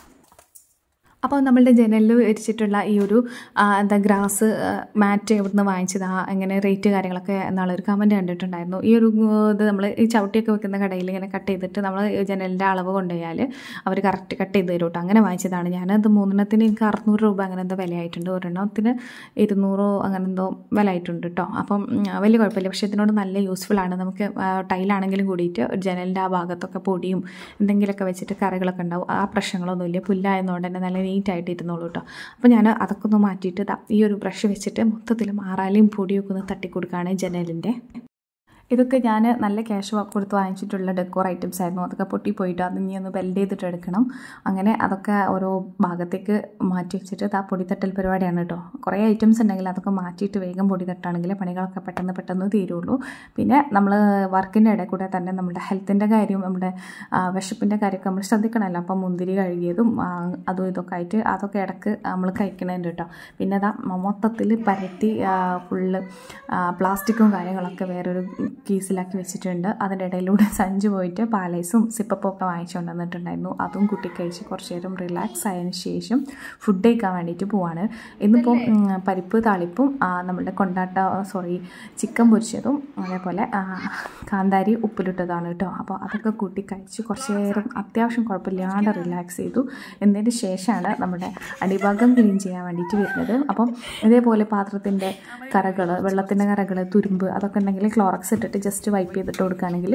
അപ്പോൾ നമ്മളുടെ ജനലിൽ വെച്ചിട്ടുള്ള ഈ ഒരു ആ, എന്താ ഗ്രാസ് മാറ്റ് എവിടുന്ന് വാങ്ങിച്ചതാ എങ്ങനെ റേറ്റ് കാര്യങ്ങളൊക്കെ എന്നുള്ളൊരു കമൻറ്റ് കണ്ടിട്ടുണ്ടായിരുന്നു ഈ ഒരു ഉം, ഇത് നമ്മൾ ഈ ചവിട്ടിയൊക്കെ വെക്കുന്ന കടയിൽ ഇങ്ങനെ കട്ട് ചെയ്തിട്ട് നമ്മൾ ജനലിൻ്റെ അളവ് കൊണ്ടുപോയാൽ അവർ കറക്റ്റ് കട്ട് ചെയ്ത് തരും കേട്ടോ അങ്ങനെ വാങ്ങിച്ചതാണ് ഞാനത് മൂന്നെണ്ണത്തിന് എനിക്ക് അറുന്നൂറ് രൂപ അങ്ങനെ എന്തോ വിലയായിട്ടുണ്ട് ഒരെണ്ണത്തിന് ഇരുന്നൂറോ അങ്ങനെ എന്തോ വില ആയിട്ടുണ്ട് കേട്ടോ അപ്പം ഉം, വലിയ കുഴപ്പമില്ല പക്ഷേ ഇതിനോട് നല്ല യൂസ്ഫുൾ ആണ് നമുക്ക് ആ, ടൈലാണെങ്കിലും കൂടിയിട്ട് ജനലിൻ്റെ ആ ഭാഗത്തൊക്കെ പൊടിയും എന്തെങ്കിലുമൊക്കെ വെച്ചിട്ട് കറികളൊക്കെ ഉണ്ടാവും ആ പ്രശ്നങ്ങളൊന്നുമില്ല പുല്ലായതുകൊണ്ട് തന്നെ നല്ല നീറ്റായിട്ട് ഇരുന്നോളൂ കേട്ടോ അപ്പോൾ ഞാൻ അതൊക്കെ ഒന്ന് മാറ്റിയിട്ട് ദാ ഈ ഒരു ബ്രഷ് വെച്ചിട്ട് മൊത്തത്തിൽ മാറാലയും പൊടിയൊക്കെ ഒന്ന് തട്ടിക്കൊടുക്കുകയാണ് ജനലിൻ്റെ ഇതൊക്കെ ഞാൻ നല്ല ക്യാഷ് കൊടുത്ത് വാങ്ങിച്ചിട്ടുള്ള ഡെക്കോർ ഐറ്റംസ് ആയിരുന്നു അതൊക്കെ പൊട്ടിപ്പോയിട്ട് അത് ഇനി ഒന്ന് ബെൽഡ് ചെയ്തിട്ട് എടുക്കണം അങ്ങനെ അതൊക്കെ ഓരോ ഭാഗത്തേക്ക് മാറ്റി വെച്ചിട്ട് ആ പൊടി തട്ടൽ പരിപാടിയാണ് കേട്ടോ കുറേ ഐറ്റംസ് ഉണ്ടെങ്കിൽ അതൊക്കെ മാറ്റിയിട്ട് വേഗം പൊടി തട്ടുകയാണെങ്കിൽ പണികളൊക്കെ പെട്ടെന്ന് പെട്ടെന്ന് തീരുള്ളൂ പിന്നെ നമ്മൾ വർക്കിൻ്റെ ഇടയിൽ കൂടെ തന്നെ നമ്മുടെ ഹെൽത്തിൻ്റെ കാര്യം നമ്മുടെ ആ, വിശപ്പിൻ്റെ കാര്യമൊക്കെ നമ്മൾ ശ്രദ്ധിക്കണമല്ലോ അപ്പം മുന്തിരി കഴുകിയതും ആ, അതും ഇതൊക്കെ ആയിട്ട് അതൊക്കെ ഇടക്ക് നമ്മൾ കഴിക്കണുണ്ട് കേട്ടോ പിന്നെ അതാ മൊത്തത്തിൽ പരത്തി ഫുള്ള് പ്ലാസ്റ്റിക്കും കാര്യങ്ങളൊക്കെ വേറൊരു കീസിലാക്കി വെച്ചിട്ടുണ്ട് അതിൻ്റെ ഇടയിലൂടെ സഞ്ച് പോയിട്ട് പാലൈസും സിപ്പപ്പും ഒക്കെ വാങ്ങിച്ചുകൊണ്ട് വന്നിട്ടുണ്ടായിരുന്നു അതും കുട്ടി കഴിച്ച് കുറച്ച് നേരം റിലാക്സ് ആയതിനു ശേഷം ഫുഡ് കഴിക്കാൻ വേണ്ടിയിട്ട് പോവാണ് ഇന്നിപ്പോൾ ഉം, പരിപ്പ് താളിപ്പും ആ, നമ്മുടെ കൊണ്ടാട്ട സോറി ചിക്കൻ പൊരിച്ചതും അതേപോലെ ആ, കാന്താരി ഉപ്പിലിട്ടതാണ് കേട്ടോ അപ്പോൾ അതൊക്കെ കൂട്ടി കഴിച്ച് കുറച്ച് നേരം അത്യാവശ്യം കുഴപ്പമില്ലാണ്ട് റിലാക്സ് ചെയ്തു എന്നതിന് ശേഷമാണ് നമ്മുടെ അടിഭാഗം ക്ലീൻ ചെയ്യാൻ വേണ്ടിയിട്ട് വരുന്നത് അപ്പം ഇതേപോലെ പാത്രത്തിൻ്റെ കറകൾ വെള്ളത്തിൻ്റെ കറകൾ തുരുമ്പ് അതൊക്കെ ഉണ്ടെങ്കിൽ ക്ലോറക്സ് ഇട്ടിട്ട് ജസ്റ്റ് വൈപ്പ് ചെയ്തിട്ട് കൊടുക്കുകയാണെങ്കിൽ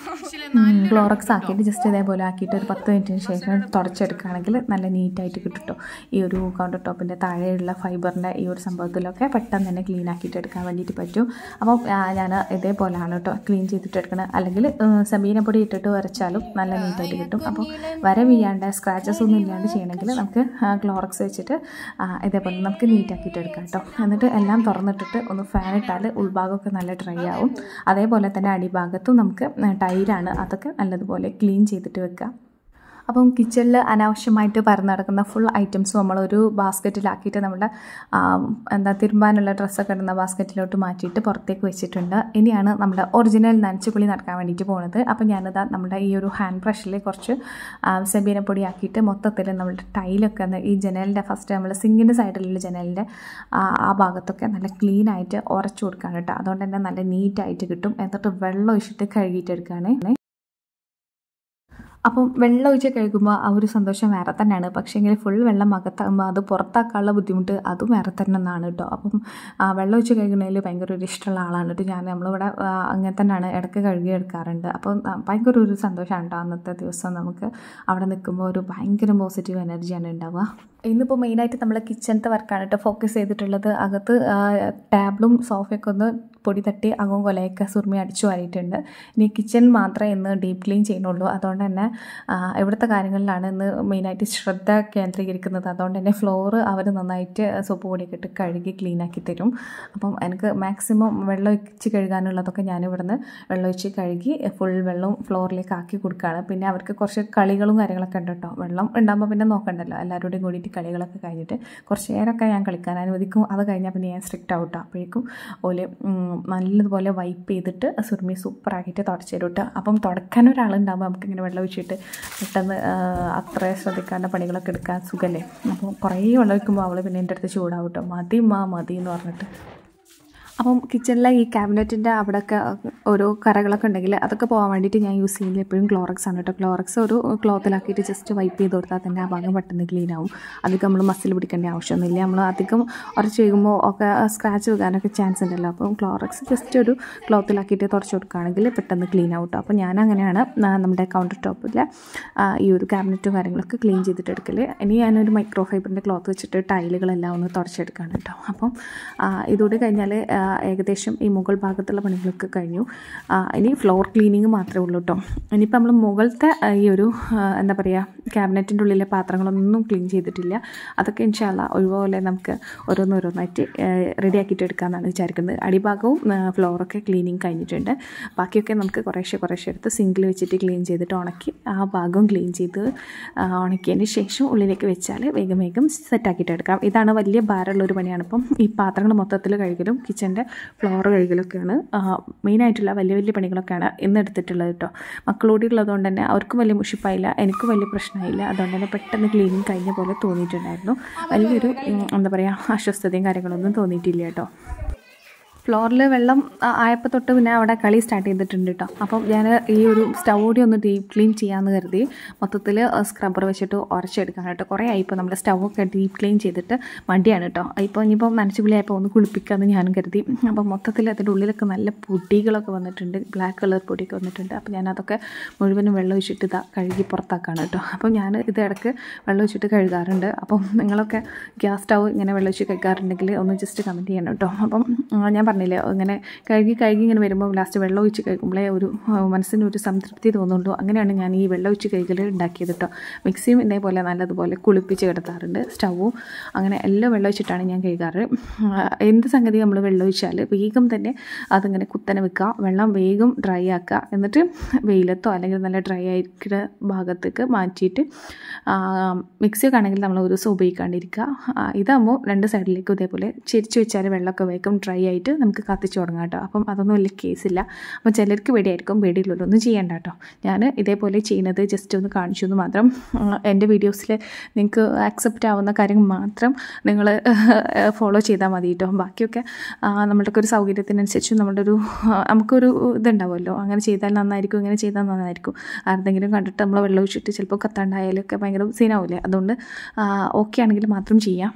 ക്ലോറക്സ് ആക്കിയിട്ട് ജസ്റ്റ് ഇതേപോലെ ആക്കിയിട്ട് ഒരു പത്ത് മിനിറ്റിന് ശേഷം തുടച്ചെടുക്കുകയാണെങ്കിൽ നല്ല നീറ്റായിട്ട് കിട്ടും കേട്ടോ ഈ ഒരു കൗണ്ടർ ടോപ്പിൻ്റെ താഴെയുള്ള ഫൈബറിൻ്റെ ഈ ഒരു സംഭവത്തിലൊക്കെ പെട്ടെന്ന് തന്നെ ക്ലീൻ ആക്കിയിട്ട് എടുക്കാൻ വേണ്ടിയിട്ട് പറ്റും അപ്പം ഞാൻ ഇതേപോലെയാണ് കേട്ടോ ക്ലീൻ ചെയ്തിട്ട് എടുക്കുന്നത് അല്ലെങ്കിൽ സെമീന പൊടി ഇട്ടിട്ട് വരച്ചാലും നല്ല നീറ്റായിട്ട് കിട്ടും അപ്പോൾ വര വീഴാണ്ട് സ്ക്രാച്ചസ് ഒന്നും ഇല്ലാണ്ട് ചെയ്യണമെങ്കിൽ നമുക്ക് ക്ലോറക്സ് വെച്ചിട്ട് ആ, ഇതേപോലെ നമുക്ക് നീറ്റാക്കിയിട്ട് എടുക്കാം കേട്ടോ എന്നിട്ട് എല്ലാം തുറന്നിട്ടിട്ട് ഒന്ന് ഫാൻ ഇട്ടാൽ ഉൾഭാഗമൊക്കെ നല്ല ഡ്രൈ ആവും അതേപോലെ തന്നെ അടിഭാഗത്തും നമുക്ക് ടൈലാണ് അതൊക്കെ നല്ലതുപോലെ ക്ലീൻ ചെയ്തിട്ട് വെക്കാം അപ്പം കിച്ചണിൽ അനാവശ്യമായിട്ട് പരന്ന് നടക്കുന്ന ഫുൾ ഐറ്റംസും നമ്മളൊരു ബാസ്ക്കറ്റിലാക്കിയിട്ട് നമ്മുടെ ആ, എന്താ തിരുമ്പാനുള്ള ഡ്രസ്സൊക്കെ ഇടുന്ന ബാസ്ക്കറ്റിലോട്ട് മാറ്റിയിട്ട് പുറത്തേക്ക് വെച്ചിട്ടുണ്ട് ഇനിയാണ് നമ്മുടെ ഒറിജിനൽ നനച്ചുകുളി നടക്കാൻ വേണ്ടിയിട്ട് പോകുന്നത് അപ്പം ഞാനിതാ നമ്മുടെ ഈ ഒരു ഹാൻഡ് ബ്രഷിൽ കുറച്ച് സെബീന പൊടി ആക്കിയിട്ട് മൊത്തത്തിൽ നമ്മുടെ ടൈലൊക്കെ ഒന്ന് ഈ ജനലിൻ്റെ ഫസ്റ്റ് നമ്മൾ സിങ്കിൻ്റെ സൈഡിലുള്ള ജനലിൻ്റെ ആ ആ ഭാഗത്തൊക്കെ നല്ല ക്ലീൻ ആയിട്ട് ഉറച്ചു കൊടുക്കുകയാണ് കേട്ടോ അതുകൊണ്ട് തന്നെ നല്ല നീറ്റായിട്ട് കിട്ടും എന്നിട്ട് വെള്ളം ഒഴിച്ചിട്ട് കഴുകിയിട്ടെടുക്കുകയാണ് അപ്പം വെള്ളം ഒഴിച്ച് കഴുകുമ്പോൾ ആ ഒരു സന്തോഷം വേറെ തന്നെയാണ് പക്ഷേങ്കിൽ ഫുൾ വെള്ളം അകത്താകുമ്പോൾ അത് പുറത്താക്കാനുള്ള ബുദ്ധിമുട്ട് അതും വേറെ തന്നെ ഒന്നാണ് കേട്ടോ അപ്പം ആ, വെള്ളം ഒഴിച്ച് കഴുകുന്നതിൽ ഭയങ്കര ഒരു ഇഷ്ടമുള്ള ആളാണ് കേട്ടോ ഞാൻ നമ്മളിവിടെ ആ, അങ്ങനെ തന്നെയാണ് ഇടയ്ക്ക് കഴുകി എടുക്കാറുണ്ട് അപ്പം ആ, ഭയങ്കര ഒരു സന്തോഷമാണ് കേട്ടോ അന്നത്തെ ദിവസം നമുക്ക് അവിടെ നിൽക്കുമ്പോൾ ഒരു ഭയങ്കര പോസിറ്റീവ് എനർജിയാണ് ഉണ്ടാവുക ഇന്നിപ്പോൾ മെയിനായിട്ട് നമ്മൾ കിച്ചണത്തെ വർക്കാണ് കേട്ടോ ഫോക്കസ് ചെയ്തിട്ടുള്ളത് അകത്ത് ടേബിളും സോഫയൊക്കെ ഒന്ന് പൊടി തട്ടി അകവും കൊലയൊക്കെ സുർമി അടിച്ചു വാരിയിട്ടുണ്ട് ഇനി കിച്ചൺ മാത്രമേ ഇന്ന് ഡീപ്പ് ക്ലീൻ ചെയ്യുന്നുള്ളൂ അതുകൊണ്ട് തന്നെ ആ, ഇവിടുത്തെ കാര്യങ്ങളിലാണ് ഇന്ന് മെയിനായിട്ട് ശ്രദ്ധ കേന്ദ്രീകരിക്കുന്നത് അതുകൊണ്ട് തന്നെ ഫ്ലോറ് അവർ നന്നായിട്ട് സോപ്പ് പൊടിയൊക്കെ ഇട്ട് കഴുകി ക്ലീൻ ആക്കി തരും അപ്പം എനിക്ക് മാക്സിമം വെള്ളം ഒഴിച്ച് കഴുകാനുള്ളതൊക്കെ ഞാൻ ഇവിടുന്ന് വെള്ളം ഒഴിച്ച് കഴുകി ഫുൾ വെള്ളം ഫ്ലോറിലേക്ക് ആക്കി കൊടുക്കുകയാണ് പിന്നെ അവർക്ക് കുറച്ച് കളികളും കാര്യങ്ങളൊക്കെ ഉണ്ട് കേട്ടോ വെള്ളം ഉണ്ടാകുമ്പോൾ പിന്നെ നോക്കണ്ടല്ലോ എല്ലാവരോടും കൂടിയിട്ട് കളികളൊക്കെ കഴിഞ്ഞിട്ട് കുറച്ച് നേരമൊക്കെ ഞാൻ കളിക്കാൻ അനുവദിക്കും അത് കഴിഞ്ഞാൽ പിന്നെ ഞാൻ സ്ട്രിക്റ്റ് ഔട്ട് അപ്പോഴേക്കും ഓല് ഉം, നല്ലതുപോലെ വൈപ്പ് ചെയ്തിട്ട് സുറുമി സൂപ്പറാക്കിയിട്ട് തുടച്ചു തരും കേട്ടോ അപ്പം തുടക്കാൻ ഒരാളുണ്ടാകുമ്പോൾ നമുക്കിങ്ങനെ വെള്ളം ഒഴിച്ചിട്ട് പെട്ടെന്ന് ആ, അത്ര ശ്രദ്ധിക്കാണ്ട് പണികളൊക്കെ എടുക്കാൻ സുഖമല്ലേ അപ്പോൾ കുറേ വെള്ളം ഒഴിക്കുമ്പോൾ അവൾ പിന്നെ എൻ്റെ അടുത്ത് ചൂടാവും കേട്ടോ മതി മാ മതി എന്ന് പറഞ്ഞിട്ട് അപ്പം കിച്ചണിലെ ഈ ക്യാബിനറ്റിൻ്റെ അവിടെയൊക്കെ ഓരോ കറകളൊക്കെ ഉണ്ടെങ്കിൽ അതൊക്കെ പോകാൻ വേണ്ടിയിട്ട് ഞാൻ യൂസ് ചെയ്യുന്നത് എപ്പോഴും ക്ലോറക്സ് ആണ് കേട്ടോ ക്ലോറക്സ് ഒരു ക്ലോത്തിലാക്കിയിട്ട് ജസ്റ്റ് വൈപ്പ് ചെയ്ത് കൊടുത്താൽ തന്നെ ആ ഭാഗം പെട്ടെന്ന് ക്ലീൻ ആവും അധികം നമ്മൾ മസിൽ പിടിക്കേണ്ട ആവശ്യമൊന്നുമില്ല നമ്മൾ അധികം ഉറച്ച് ചെയ്യുമ്പോൾ ഒക്കെ സ്ക്രാച്ച് വെക്കാനൊക്കെ ചാൻസ് ഉണ്ടല്ലോ അപ്പം ക്ലോറക്സ് ജസ്റ്റ് ഒരു ക്ലോത്തിലാക്കിയിട്ട് തുടച്ച് കൊടുക്കുകയാണെങ്കിൽ പെട്ടെന്ന് ക്ലീൻ ആവും കേട്ടോ അപ്പോൾ ഞാൻ അങ്ങനെയാണ് ആ, നമ്മുടെ കൗണ്ടർ ടോപ്പിൽ ഈ ഒരു ക്യാബിനറ്റും കാര്യങ്ങളൊക്കെ ക്ലീൻ ചെയ്തിട്ട് എടുക്കൽ ഇനി ഞാനൊരു മൈക്രോ ഫൈബറിൻ്റെ ക്ലോത്ത് വെച്ചിട്ട് ടൈലുകളെല്ലാം ഒന്ന് തുടച്ചെടുക്കുകയാണ് കേട്ടോ അപ്പം ആ, ഇതോടെ കഴിഞ്ഞാൽ ആ, ഏകദേശം ഈ മുകൾ ഭാഗത്തുള്ള പണികളൊക്കെ കഴിഞ്ഞു ആ, ഇനി ഫ്ലോർ ക്ലീനിങ് മാത്രമേ ഉള്ളൂ കേട്ടോ ഇനിയിപ്പോൾ നമ്മൾ മുകളിലത്തെ ആ, ഈ ഒരു ആ, എന്താ പറയുക ക്യാബിനറ്റിൻ്റെ ഉള്ളിലെ പാത്രങ്ങളൊന്നും ക്ലീൻ ചെയ്തിട്ടില്ല അതൊക്കെ ഇൻഷാല്ല ഒഴിവുപോലെ നമുക്ക് ഓരോന്നോരോന്നായിട്ട് റെഡിയാക്കിയിട്ട് എടുക്കാമെന്നാണ് വിചാരിക്കുന്നത് അടിഭാഗവും ആ, ഫ്ലോറൊക്കെ ക്ലീനിങ് കഴിഞ്ഞിട്ടുണ്ട് ബാക്കിയൊക്കെ നമുക്ക് കുറേശ്ശെ കുറേശ്ശെ എടുത്ത് സിങ്കിൽ വെച്ചിട്ട് ക്ലീൻ ചെയ്തിട്ട് ഉണക്കി ആ ഭാഗം ക്ലീൻ ചെയ്ത് ആ, ഉണക്കിയതിന് ശേഷം ഉള്ളിലേക്ക് വെച്ചാൽ വേഗം വേഗം സെറ്റാക്കിയിട്ട് എടുക്കാം ഇതാണ് വലിയ ഭാരമുള്ള ഒരു പണിയാണ് ഇപ്പം ഈ പാത്രങ്ങൾ മൊത്തത്തിൽ കഴുകലും കിച്ചൻ്റെ ഫ്ലോർ കഴുകലൊക്കെയാണ് മെയിനായിട്ടുള്ള വലിയ വലിയ പണികളൊക്കെയാണ് ഇന്ന് എടുത്തിട്ടുള്ളത് കേട്ടോ മക്കളോടി ഉള്ളതുകൊണ്ട് തന്നെ അവർക്കും വലിയ മുഷിപ്പായില്ല എനിക്കും വലിയ പ്രശ്നമായില്ല അതുകൊണ്ട് തന്നെ പെട്ടെന്ന് ക്ലീനിങ് കഴിഞ്ഞ പോലെ തോന്നിയിട്ടുണ്ടായിരുന്നു വലിയൊരു ഉം, എന്താ പറയുക അസ്വസ്ഥതയും കാര്യങ്ങളൊന്നും തോന്നിയിട്ടില്ല കേട്ടോ ഫ്ലോറിൽ വെള്ളം ആ, ആയപ്പോൾ തൊട്ട് പിന്നെ അവിടെ കളി സ്റ്റാർട്ട് ചെയ്തിട്ടുണ്ട് കേട്ടോ അപ്പം ഞാൻ ഈ ഒരു സ്റ്റൗ കൂടി ഒന്ന് ഡീപ്പ് ക്ലീൻ ചെയ്യാമെന്ന് കരുതി മൊത്തത്തിൽ സ്ക്രബ്ബർ വെച്ചിട്ട് ഉരച്ചെടുക്കാൻ കേട്ടോ കുറേ ആയി ഇപ്പോൾ നമ്മുടെ സ്റ്റൗ ഒക്കെ ഡീപ്പ് ക്ലീൻ ചെയ്തിട്ട് മടിയാണ് കേട്ടോ ഇപ്പോൾ ഇനിയിപ്പോൾ നനച്ച് പുളിയായപ്പോൾ ഒന്ന് കുളിപ്പിക്കാമെന്ന് ഞാനും കരുതി അപ്പം മൊത്തത്തിൽ അതിൻ്റെ ഉള്ളിലൊക്കെ നല്ല പൊടികളൊക്കെ വന്നിട്ടുണ്ട് ബ്ലാക്ക് കളർ പൊടിയൊക്കെ വന്നിട്ടുണ്ട് അപ്പോൾ ഞാൻ അതൊക്കെ മുഴുവനും വെള്ളം ഒഴിച്ചിട്ട് ഇതാ കഴുകി പുറത്താക്കാണ് കേട്ടോ അപ്പം ഞാൻ ഇത് ഇടയ്ക്ക് വെള്ളം ഒഴിച്ചിട്ട് കഴുകാറുണ്ട് അപ്പം നിങ്ങളൊക്കെ ഗ്യാസ് സ്റ്റൗ ഇങ്ങനെ വെള്ളം ഒഴിച്ച് കഴുകാറുണ്ടെങ്കിൽ ഒന്ന് ജസ്റ്റ് കമൻറ്റ് ചെയ്യണം കേട്ടോ അപ്പം ആ, ഞാൻ പറഞ്ഞില്ലേ ഇങ്ങനെ കഴുകി കഴുകി ഇങ്ങനെ വരുമ്പോൾ ലാസ്റ്റ് വെള്ളം ഒഴിച്ച് കഴിക്കുമ്പോഴേ ഒരു ആ, മനസ്സിന് ഒരു സംതൃപ്തി തോന്നുള്ളൂ അങ്ങനെയാണ് ഞാൻ ഈ വെള്ളം ഒഴിച്ച് കഴുകൽ ഉണ്ടാക്കിയത് കേട്ടോ മിക്സിയും ഇതേപോലെ നല്ലതുപോലെ കുളിപ്പിച്ച് കിടത്താറുണ്ട് സ്റ്റൗവും അങ്ങനെ എല്ലാം വെള്ളം ഒഴിച്ചിട്ടാണ് ഞാൻ കഴുകാറ് ആ, എന്ത് സംഗതി നമ്മൾ വെള്ളം ഒഴിച്ചാൽ വേഗം തന്നെ അതിങ്ങനെ കുത്തനെ വെക്കുക വെള്ളം വേഗം ഡ്രൈ ആക്കുക എന്നിട്ട് വെയിലത്തോ അല്ലെങ്കിൽ നല്ല ഡ്രൈ ആയിരിക്കുന്ന ഭാഗത്തേക്ക് മാറ്റിയിട്ട് മിക്സിയൊക്കെ ആണെങ്കിൽ നമ്മൾ ഒരു ദിവസം ഉപയോഗിക്കാണ്ടിരിക്കുക ആ, ഇതാകുമ്പോൾ രണ്ട് സൈഡിലേക്കും ഇതേപോലെ ചെരിച്ച് വെച്ചാൽ വെള്ളമൊക്കെ വേഗം ഡ്രൈ ആയിട്ട് നമുക്ക് കത്തിച്ച് തുടങ്ങാം കേട്ടോ അപ്പം അതൊന്നും വലിയ കേസില്ല അപ്പം ചിലർക്ക് പേടിയായിരിക്കും പേടിയുള്ളതൊന്നും ചെയ്യണ്ട കേട്ടോ ഞാൻ ഇതേപോലെ ചെയ്യുന്നത് ജസ്റ്റ് ഒന്ന് കാണിച്ചു എന്ന് മാത്രം ഉം, എൻ്റെ വീഡിയോസിൽ നിങ്ങൾക്ക് ആക്സെപ്റ്റ് ആവുന്ന കാര്യങ്ങൾ മാത്രം നിങ്ങൾ ഫോളോ ചെയ്താൽ മതി കേട്ടോ ബാക്കിയൊക്കെ ആ, നമ്മളുടെ ഒരു സൗകര്യത്തിനനുസരിച്ച് നമ്മുടെ ഒരു ആ, നമുക്കൊരു ഇതുണ്ടാവുമല്ലോ അങ്ങനെ ചെയ്താൽ നന്നായിരിക്കും ഇങ്ങനെ ചെയ്താൽ നന്നായിരിക്കും ആരുടെങ്കിലും കണ്ടിട്ട് നമ്മൾ വെള്ളം ഒഴിച്ചിട്ട് ചിലപ്പോൾ കത്താണ്ടായാലൊക്കെ ഭയങ്കര സീനാവില്ലേ അതുകൊണ്ട് ഓക്കെ ആണെങ്കിൽ മാത്രം ചെയ്യാം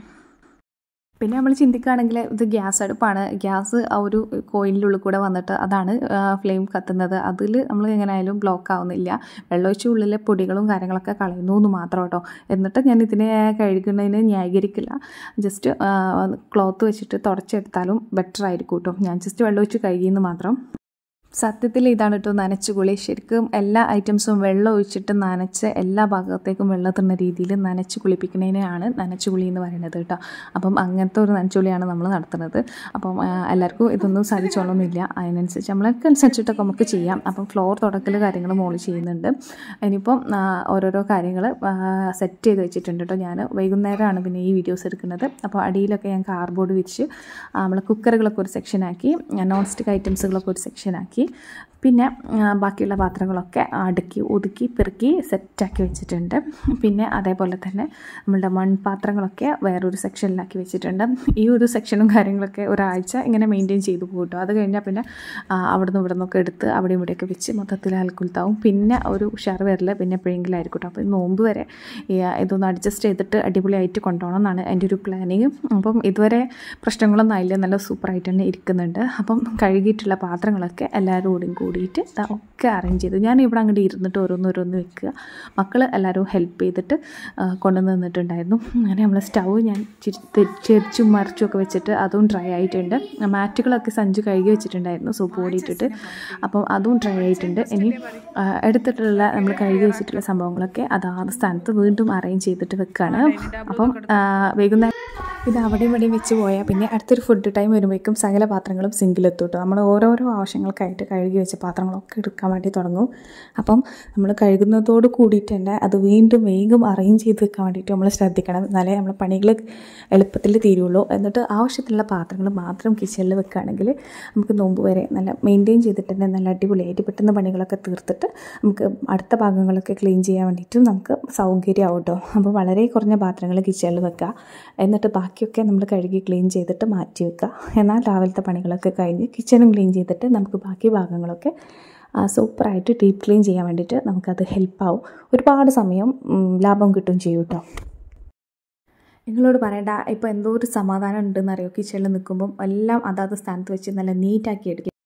പിന്നെ നമ്മൾ ചിന്തിക്കുകയാണെങ്കിൽ ഇത് ഗ്യാസ് അടുപ്പാണ് ഗ്യാസ് ആ ഒരു കോയിലിൻ്റെ ഉള്ളിൽ കൂടെ വന്നിട്ട് അതാണ് ഫ്ലെയിം കത്തുന്നത് അതിൽ നമ്മൾ എങ്ങനെയായാലും ബ്ലോക്ക് ആവുന്നില്ല വെള്ളമൊഴിച്ച ഉള്ളിലെ പൊടികളും കാര്യങ്ങളൊക്കെ കളയുന്നു എന്ന് മാത്രം കേട്ടോ എന്നിട്ട് ഞാൻ ഇതിനെ കഴുകുന്നതിന് ന്യായീകരിക്കില്ല ജസ്റ്റ് ക്ലോത്ത് വെച്ചിട്ട് തുടച്ചെടുത്താലും ബെറ്റർ ആയിരിക്കും കേട്ടോ ഞാൻ ജസ്റ്റ് വെള്ളമൊഴിച്ച് കഴുകിയെന്ന് മാത്രം സത്യത്തിൽ ഇതാണ് കേട്ടോ നനച്ചുകുളി ശരിക്കും എല്ലാ ഐറ്റംസും വെള്ളം ഒഴിച്ചിട്ട് നനച്ച് എല്ലാ ഭാഗത്തേക്കും വെള്ളം എത്തുന്ന രീതിയിൽ നനച്ച് കുളിപ്പിക്കുന്നതിനെയാണ് നനച്ചുകുളി എന്ന് പറയുന്നത് കേട്ടോ അപ്പം അങ്ങനത്തെ ഒരു നനച്ചുകുളിയാണ് നമ്മൾ നടത്തുന്നത് അപ്പം ആ, എല്ലാവർക്കും ഇതൊന്നും സാധിച്ചോളൊന്നുമില്ല അതിനനുസരിച്ച് നമ്മളൊക്കെ അനുസരിച്ചിട്ടൊക്കെ നമുക്ക് ചെയ്യാം അപ്പം ഫ്ലോർ തുടക്കൽ കാര്യങ്ങൾ മോള് ചെയ്യുന്നുണ്ട് ഇനിയിപ്പം ആ, ഓരോരോ കാര്യങ്ങൾ സെറ്റ് ചെയ്ത് വെച്ചിട്ടുണ്ട് കേട്ടോ ഞാൻ വൈകുന്നേരമാണ് പിന്നെ ഈ വീഡിയോസ് എടുക്കുന്നത് അപ്പോൾ അടിയിലൊക്കെ ഞാൻ കാർഡ്ബോർഡ് വിരിച്ച് നമ്മൾ കുക്കറുകളൊക്കെ ഒരു സെക്ഷനാക്കി നോൺ സ്റ്റിക്ക് ഐറ്റംസുകളൊക്കെ ഒരു സെക്ഷനാക്കി പിന്നെ ആ, ബാക്കിയുള്ള പാത്രങ്ങളൊക്കെ അടുക്കി ഒതുക്കി പെറുക്കി സെറ്റാക്കി വെച്ചിട്ടുണ്ട് പിന്നെ അതേപോലെ തന്നെ നമ്മളുടെ മൺപാത്രങ്ങളൊക്കെ വേറൊരു സെക്ഷനിലാക്കി വെച്ചിട്ടുണ്ട് ഈ ഒരു സെക്ഷനും കാര്യങ്ങളൊക്കെ ഒരാഴ്ച ഇങ്ങനെ മെയിൻറ്റെയിൻ ചെയ്തു പോകും കേട്ടോ അത് കഴിഞ്ഞാൽ പിന്നെ ആ, അവിടുന്ന് ഇവിടെ നിന്നൊക്കെ എടുത്ത് അവിടെ ഇവിടെയൊക്കെ വെച്ച് മൊത്തത്തിൽ അൽക്കുലത്താവും പിന്നെ ഒരു ഉഷാർ വരില്ല പിന്നെ എപ്പോഴെങ്കിലും ആയിരിക്കും കേട്ടോ അപ്പോൾ ഈ നോമ്പ് വരെ ഈ, ഇതൊന്ന് അഡ്ജസ്റ്റ് ചെയ്തിട്ട് അടിപൊളിയായിട്ട് കൊണ്ടുപോകണം എന്നാണ് എൻ്റെ ഒരു പ്ലാനിങ് അപ്പം ഇതുവരെ പ്രശ്നങ്ങളൊന്നും ആയില്ല നല്ല സൂപ്പറായിട്ട് തന്നെ ഇരിക്കുന്നുണ്ട് അപ്പം കഴുകിയിട്ടുള്ള പാത്രങ്ങളൊക്കെ എല്ലാവരും കൂടിയും കൂടിയിട്ട് ദാ ഒക്കെ അറേഞ്ച് ചെയ്തു ഞാൻ ഇവിടെ അങ്ങോട്ട് ഇരുന്നിട്ട് ഓരോന്നോരോന്ന് വെക്കുക മക്കൾ എല്ലാവരും ഹെൽപ്പ് ചെയ്തിട്ട് ആ, കൊണ്ടുവന്ന് നിന്നിട്ടുണ്ടായിരുന്നു അങ്ങനെ നമ്മൾ സ്റ്റൗ ഞാൻ ചിരി- തെ- ചെരിച്ചും മറിച്ചും ഒക്കെ വെച്ചിട്ട് അതും ഡ്രൈ ആയിട്ടുണ്ട് മാറ്റുകളൊക്കെ സഞ്ചു കഴുകി വെച്ചിട്ടുണ്ടായിരുന്നു സോപ്പ് പൊടി ഇട്ടിട്ട് അപ്പം അതും ഡ്രൈ ആയിട്ടുണ്ട് ഇനി ആ, എടുത്തിട്ടുള്ള നമ്മൾ കഴുകി വെച്ചിട്ടുള്ള സംഭവങ്ങളൊക്കെ അതാത് സ്ഥാനത്ത് വീണ്ടും അറേഞ്ച് ചെയ്തിട്ട് വെക്കുകയാണ് അപ്പം ആ, വൈകുന്നേരം ഇത് അവിടെ ഇവിടെയും വെച്ച് പോയാൽ പിന്നെ അടുത്തൊരു ഫുഡ് ടൈം വരുമ്പോഴേക്കും സകല പാത്രങ്ങളും സിങ്കിലെത്തും കേട്ടോ നമ്മൾ ഓരോരോ ആവശ്യങ്ങൾക്കായിട്ട് കഴുകി വെച്ച പാത്രങ്ങളൊക്കെ എടുക്കാൻ വേണ്ടി തുടങ്ങും അപ്പം നമ്മൾ കഴുകുന്നതോട് കൂടിയിട്ട് തന്നെ അത് വീണ്ടും വേഗം അറേഞ്ച് ചെയ്ത് വെക്കാൻ വേണ്ടിയിട്ട് നമ്മൾ ശ്രദ്ധിക്കണം എന്നാലേ നമ്മൾ പണികൾ എളുപ്പത്തിൽ തീരുള്ളൂ എന്നിട്ട് ആവശ്യത്തിലുള്ള പാത്രങ്ങൾ മാത്രം കിച്ചണിൽ വെക്കുകയാണെങ്കിൽ നമുക്ക് നോമ്പ് വരെ നല്ല മെയിൻറ്റെയിൻ ചെയ്തിട്ട് തന്നെ നല്ല അടിപൊളിയായിട്ട് പെട്ടെന്ന് പണികളൊക്കെ തീർത്തിട്ട് നമുക്ക് അടുത്ത ഭാഗങ്ങളൊക്കെ ക്ലീൻ ചെയ്യാൻ വേണ്ടിയിട്ടും നമുക്ക് സൗകര്യമാവും കേട്ടോ അപ്പോൾ വളരെ കുറഞ്ഞ പാത്രങ്ങൾ കിച്ചണിൽ വെക്കുക എന്നിട്ട് ബാക്കിയൊക്കെ നമ്മൾ കഴുകി ക്ലീൻ ചെയ്തിട്ട് മാറ്റി വെക്കുക എന്നാൽ രാവിലത്തെ പണികളൊക്കെ കഴിഞ്ഞ് കിച്ചണും ക്ലീൻ ചെയ്തിട്ട് നമുക്ക് ബാക്കി ഭാഗങ്ങളൊക്കെ സൂപ്പറായിട്ട് ഡീപ്പ് ക്ലീൻ ചെയ്യാൻ വേണ്ടിയിട്ട് നമുക്കത് ഹെൽപ്പാവും ഒരുപാട് സമയം ഉം, ലാഭം കിട്ടും ചെയ്യും കേട്ടോ നിങ്ങളോട് പറയണ്ട ഇപ്പോൾ എന്തോ ഒരു സമാധാനം ഉണ്ടെന്നറിയോ കിച്ചണിൽ നിൽക്കുമ്പം എല്ലാം അതാത് സ്ഥാനത്ത് വെച്ച് നല്ല നീറ്റാക്കി എടുക്കും